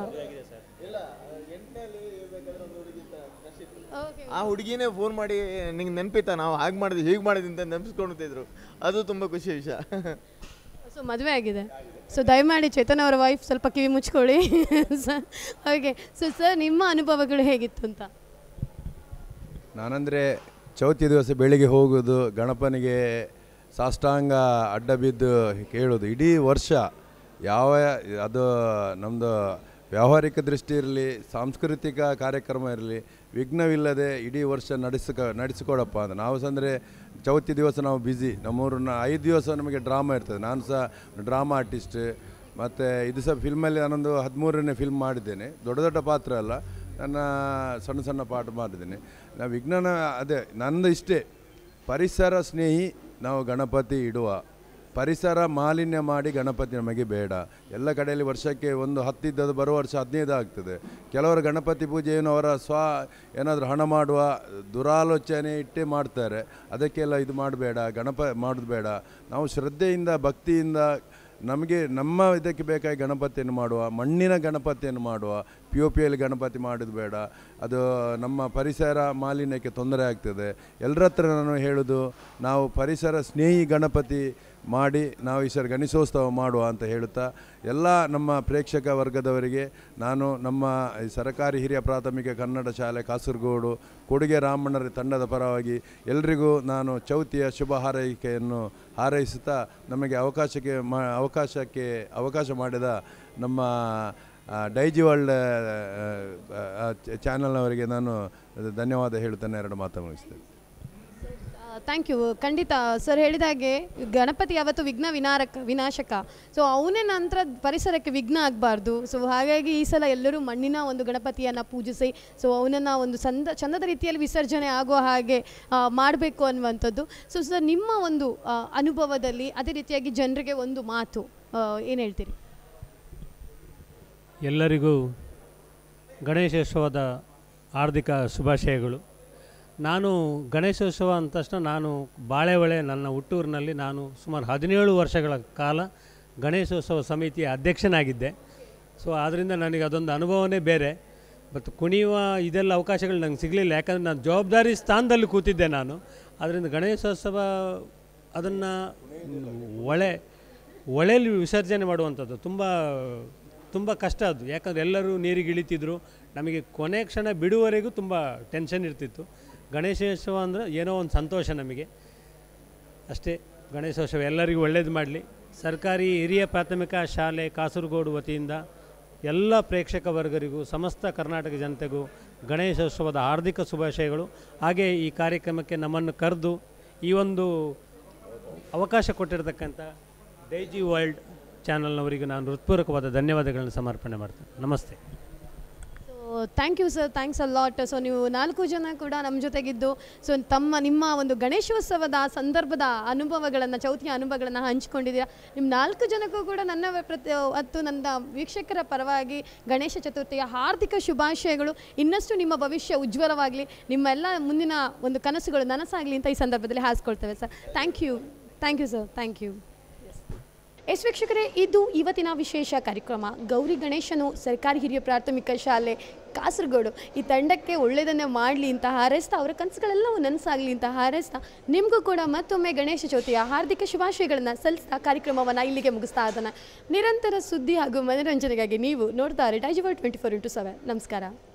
ಆ ಹುಡುಗಿನೇ ಫೋನ್ ಮಾಡಿ ನಿಂಗೆ ನೆನಪಿತ್ತ ನಾವು ಹಾಗೆ ಮಾಡಿದ್ವಿ ಹೀಗೆ ಮಾಡಿದ್ವಿ ಅಂತ ನೆನಪಿಸ್ಕೊಳ್ತಿದ್ರು ಅದು ತುಂಬ ಖುಷಿ ವಿಷಯ ಸೊ ಮದುವೆ ಆಗಿದೆ ಸೊ ದಯಮಾಡಿ ಚೇತನ್ ಅವರ ವೈಫ್ ಸ್ವಲ್ಪ ಕಿವಿ ಮುಚ್ಕೊಳ್ಳಿ ಸರ್ ಓಕೆ ಸೊ ಸರ್ ನಿಮ್ಮ ಅನುಭವಗಳು ಹೇಗಿತ್ತು ಅಂತ ನಾನಂದರೆ ಚೌತಿ ದಿವಸ ಬೆಳಿಗ್ಗೆ ಹೋಗೋದು ಗಣಪನಿಗೆ ಸಾಷ್ಟಾಂಗ ಅಡ್ಡ ಬಿದ್ದು ಕೇಳೋದು ಇಡೀ ವರ್ಷ ಯಾವ ಅದು ನಮ್ಮದು ವ್ಯಾವಹಾರಿಕ ದೃಷ್ಟಿ ಇರಲಿ ಸಾಂಸ್ಕೃತಿಕ ಕಾರ್ಯಕ್ರಮ ಇರಲಿ ವಿಘ್ನವಿಲ್ಲದೆ ಇಡೀ ವರ್ಷ ನಡೆಸಿಕ ನಡೆಸಿಕೊಡಪ್ಪ ಅಂತ ನಾವು ಸಹ ಅಂದರೆ ಚೌತಿ ದಿವಸ ನಾವು ಬ್ಯುಸಿ ನಮ್ಮೂರನ್ನ ಐದು ದಿವಸ ನಮಗೆ ಡ್ರಾಮಾ ಇರ್ತದೆ ನಾನು ಸಹ ಡ್ರಾಮಾ ಆರ್ಟಿಸ್ಟ್ ಮತ್ತು ಇದು ಸಹ ಫಿಲ್ಮಲ್ಲಿ ನಾನೊಂದು ಹದಿಮೂರನೇ ಫಿಲ್ಮ್ ಮಾಡಿದ್ದೇನೆ ದೊಡ್ಡ ದೊಡ್ಡ ಪಾತ್ರ ಅಲ್ಲ ನನ್ನ ಸಣ್ಣ ಸಣ್ಣ ಪಾಠ ಮಾಡಿದ್ದೇನೆ ನಾವು ವಿಜ್ಞಾನ ಅದೇ ನಂದು ಇಷ್ಟೇ ಪರಿಸರ ಸ್ನೇಹಿ ನಾವು ಗಣಪತಿ ಇಡುವ ಪರಿಸರ ಮಾಲಿನ್ಯ ಮಾಡಿ ಗಣಪತಿ ನಮಗೆ ಬೇಡ ಎಲ್ಲ ಕಡೆಯಲ್ಲಿ ವರ್ಷಕ್ಕೆ ಒಂದು ಹತ್ತಿದ್ದದು ಬರುವ ವರ್ಷ ಹದಿನೈದು ಆಗ್ತದೆ ಕೆಲವರು ಗಣಪತಿ ಪೂಜೆಯನ್ನು ಅವರ ಸ್ವ ಏನಾದರೂ ಹಣ ಮಾಡುವ ದುರಾಲೋಚನೆ ಇಟ್ಟೇ ಮಾಡ್ತಾರೆ ಅದಕ್ಕೆಲ್ಲ ಇದು ಮಾಡಬೇಡ ಗಣಪ ಮಾಡೋದು ಬೇಡ ನಾವು ಶ್ರದ್ಧೆಯಿಂದ ಭಕ್ತಿಯಿಂದ ನಮಗೆ ನಮ್ಮ ಇದಕ್ಕೆ ಬೇಕಾಗಿ ಗಣಪತಿಯನ್ನು ಮಾಡುವ ಮಣ್ಣಿನ ಗಣಪತಿಯನ್ನು ಮಾಡುವ ಪಿ ಒ ಪಿಯಲ್ಲಿ ಗಣಪತಿ ಮಾಡೋದು ಬೇಡ ಅದು ನಮ್ಮ ಪರಿಸರ ಮಾಲಿನ್ಯಕ್ಕೆ ತೊಂದರೆ ಆಗ್ತದೆ ಎಲ್ಲರ ಹತ್ರ ನಾನು ಹೇಳೋದು ನಾವು ಪರಿಸರ ಸ್ನೇಹಿ ಗಣಪತಿ ಮಾಡಿ ನಾವು ಈ ಸರಿ ಗಣೇಶೋತ್ಸವ ಮಾಡುವ ಅಂತ ಹೇಳುತ್ತಾ ಎಲ್ಲ ನಮ್ಮ ಪ್ರೇಕ್ಷಕ ವರ್ಗದವರಿಗೆ ನಾನು ನಮ್ಮ ಈ ಸರಕಾರಿ ಹಿರಿಯ ಪ್ರಾಥಮಿಕ ಕನ್ನಡ ಶಾಲೆ ಕಾಸರಗೋಡು ಕೊಡುಗೆ ರಾಮಣ್ಣರ ತಂಡದ ಪರವಾಗಿ ಎಲ್ರಿಗೂ ನಾನು ಚೌತಿಯ ಶುಭ ಹಾರೈಕೆಯನ್ನು ಹಾರೈಸುತ್ತಾ ನಮಗೆ ಅವಕಾಶಕ್ಕೆ ಮಾ ಅವಕಾಶಕ್ಕೆ ಅವಕಾಶ ಮಾಡಿದ ನಮ್ಮ ಆ, ಡೈಜಿ ವರ್ಲ್ಡ್ ಚಾನಲ್ನವರಿಗೆ ನಾನು ಧನ್ಯವಾದ ಹೇಳುತ್ತೇನೆ ಎರಡು ಮಾತು ಮುಗಿಸ್ತೇನೆ ಥ್ಯಾಂಕ್ ಯು ಖಂಡಿತ ಸರ್ ಹೇಳಿದ ಹಾಗೆ ಗಣಪತಿ ಯಾವತ್ತು ವಿಘ್ನ ವಿನಾರಕ ವಿನಾಶಕ ಸೊ ಅವನೇ ನಂತರ ಪರಿಸರಕ್ಕೆ ವಿಘ್ನ ಆಗಬಾರ್ದು ಸೊ ಹಾಗಾಗಿ ಈ ಸಲ ಎಲ್ಲರೂ ಮಣ್ಣಿನ ಒಂದು ಗಣಪತಿಯನ್ನು ಪೂಜಿಸಿ ಸೊ ಅವನನ್ನು ಒಂದು ಸಂದ ಚಂದದ ರೀತಿಯಲ್ಲಿ ವಿಸರ್ಜನೆ ಆಗೋ ಹಾಗೆ ಮಾಡಬೇಕು ಅನ್ನುವಂಥದ್ದು ಸೊ ಸರ್ ನಿಮ್ಮ ಒಂದು ಆ, ಅನುಭವದಲ್ಲಿ ಅದೇ ರೀತಿಯಾಗಿ ಜನರಿಗೆ ಒಂದು ಮಾತು ಏನು ಹೇಳ್ತೀರಿ ಎಲ್ಲರಿಗೂ ಗಣೇಶೋತ್ಸವದ ಹಾರ್ದಿಕ ಶುಭಾಶಯಗಳು ನಾನು ಗಣೇಶೋತ್ಸವ ಅಂದ ತಕ್ಷಣ ನಾನು ಬಾಳೆಹೊಳೆ ನನ್ನ ಹುಟ್ಟೂರಿನಲ್ಲಿ ನಾನು ಸುಮಾರು ಹದಿನೇಳು ವರ್ಷಗಳ ಕಾಲ ಗಣೇಶೋತ್ಸವ ಸಮಿತಿಯ ಅಧ್ಯಕ್ಷನಾಗಿದ್ದೆ ಸೊ ಆದ್ದರಿಂದ ನನಗೆ ಅದೊಂದು ಅನುಭವನೇ ಬೇರೆ ಮತ್ತು ಕುಣಿಯುವ ಇದೆಲ್ಲ ಅವಕಾಶಗಳು ನಂಗೆ ಸಿಗಲಿಲ್ಲ ಯಾಕಂದರೆ ನಾನು ಜವಾಬ್ದಾರಿ ಸ್ಥಾನದಲ್ಲಿ ಕೂತಿದ್ದೆ ನಾನು ಅದರಿಂದ ಗಣೇಶೋತ್ಸವ ಅದನ್ನು ಒಳೆ ಒಳೆಯಲ್ಲಿ ವಿಸರ್ಜನೆ ಮಾಡುವಂಥದ್ದು ತುಂಬ ತುಂಬ ಕಷ್ಟ ಅದು ಯಾಕಂದರೆ ಎಲ್ಲರೂ ನೀರಿಗೆ ಇಳಿತಿದ್ರು ನಮಗೆ ಕೊನೆ ಕ್ಷಣ ಬಿಡುವವರೆಗೂ ತುಂಬ ಟೆನ್ಷನ್ ಇರ್ತಿತ್ತು ಗಣೇಶೋತ್ಸವ ಅಂದರೆ ಏನೋ ಒಂದು ಸಂತೋಷ ನಮಗೆ ಅಷ್ಟೇ ಗಣೇಶೋತ್ಸವ ಎಲ್ಲರಿಗೂ ಒಳ್ಳೇದು ಮಾಡಲಿ ಸರ್ಕಾರಿ ಹಿರಿಯ ಪ್ರಾಥಮಿಕ ಶಾಲೆ ಕಾಸರಗೋಡು ವತಿಯಿಂದ ಎಲ್ಲ ಪ್ರೇಕ್ಷಕ ವರ್ಗರಿಗೂ ಸಮಸ್ತ ಕರ್ನಾಟಕ ಜನತೆಗೂ ಗಣೇಶೋತ್ಸವದ ಹಾರ್ದಿಕ ಶುಭಾಶಯಗಳು ಹಾಗೆ ಈ ಕಾರ್ಯಕ್ರಮಕ್ಕೆ ನಮ್ಮನ್ನು ಕರೆದು ಈ ಒಂದು ಅವಕಾಶ ಕೊಟ್ಟಿರತಕ್ಕಂಥ ಡೈಜಿ ವರ್ಲ್ಡ್ ಚಾನಲ್ನವರಿಗೆ ನಾನು ಹೃತ್ಪೂರ್ವಕವಾದ ಧನ್ಯವಾದಗಳನ್ನು ಸಮರ್ಪಣೆ ಮಾಡ್ತೇನೆ ನಮಸ್ತೆ so thank you sir thanks a lot so ನೀವು ನಾಲ್ಕು ಜನ ಕೂಡ ನಮ್ಮ ಜೊತೆಗಿದ್ದು ಸೊ ತಮ್ಮ ನಿಮ್ಮ ಒಂದು ಗಣೇಶೋತ್ಸವದ ಸಂದರ್ಭದ ಅನುಭವಗಳನ್ನು ಚೌತಿಯ ಅನುಭವಗಳನ್ನು ಹಂಚಿಕೊಂಡಿದ್ದೀರಾ ನಿಮ್ಮ ನಾಲ್ಕು ಜನಕ್ಕೂ ಕೂಡ ನನ್ನ ಪ್ರತಿ ಮತ್ತು ನನ್ನ ವೀಕ್ಷಕರ ಪರವಾಗಿ ಗಣೇಶ ಚತುರ್ಥಿಯ ಹಾರ್ದಿಕ ಶುಭಾಶಯಗಳು ಇನ್ನಷ್ಟು ನಿಮ್ಮ ಭವಿಷ್ಯ ಉಜ್ವಲವಾಗಲಿ ನಿಮ್ಮೆಲ್ಲ ಮುಂದಿನ ಒಂದು ಕನಸುಗಳು ನನಸಾಗಲಿ ಅಂತ ಈ ಸಂದರ್ಭದಲ್ಲಿ ಹಾಸ್ಕೊಳ್ತೇವೆ sir thank you thank you sir thank you ಎಸ್ ವೀಕ್ಷಕರೇ ಇದು ಇವತ್ತಿನ ವಿಶೇಷ ಕಾರ್ಯಕ್ರಮ ಗೌರಿ ಗಣೇಶನು ಸರ್ಕಾರಿ ಹಿರಿಯ ಪ್ರಾಥಮಿಕ ಶಾಲೆ ಕಾಸರಗೋಡು ಈ ತಂಡಕ್ಕೆ ಒಳ್ಳೆಯದನ್ನೇ ಮಾಡಲಿ ಅಂತ ಹಾರೈಸ್ತಾ ಅವರ ಕನಸುಗಳೆಲ್ಲವೂ ನನಸಾಗಲಿ ಅಂತ ಹಾರೈಸ್ತಾ ನಿಮಗೂ ಕೂಡ ಮತ್ತೊಮ್ಮೆ ಗಣೇಶ ಚೌತಿಯ ಹಾರ್ದಿಕ ಶುಭಾಶಯಗಳನ್ನು ಸಲ್ಲಿಸ್ತಾ ಕಾರ್ಯಕ್ರಮವನ್ನು ಇಲ್ಲಿಗೆ ಮುಗಿಸ್ತಾ ಅದನ್ನು ನಿರಂತರ ಸುದ್ದಿ ಹಾಗೂ ಮನೋರಂಜನೆಗಾಗಿ ನೀವು ನೋಡ್ತಾ Daijiworld twenty four into seven ನಮಸ್ಕಾರ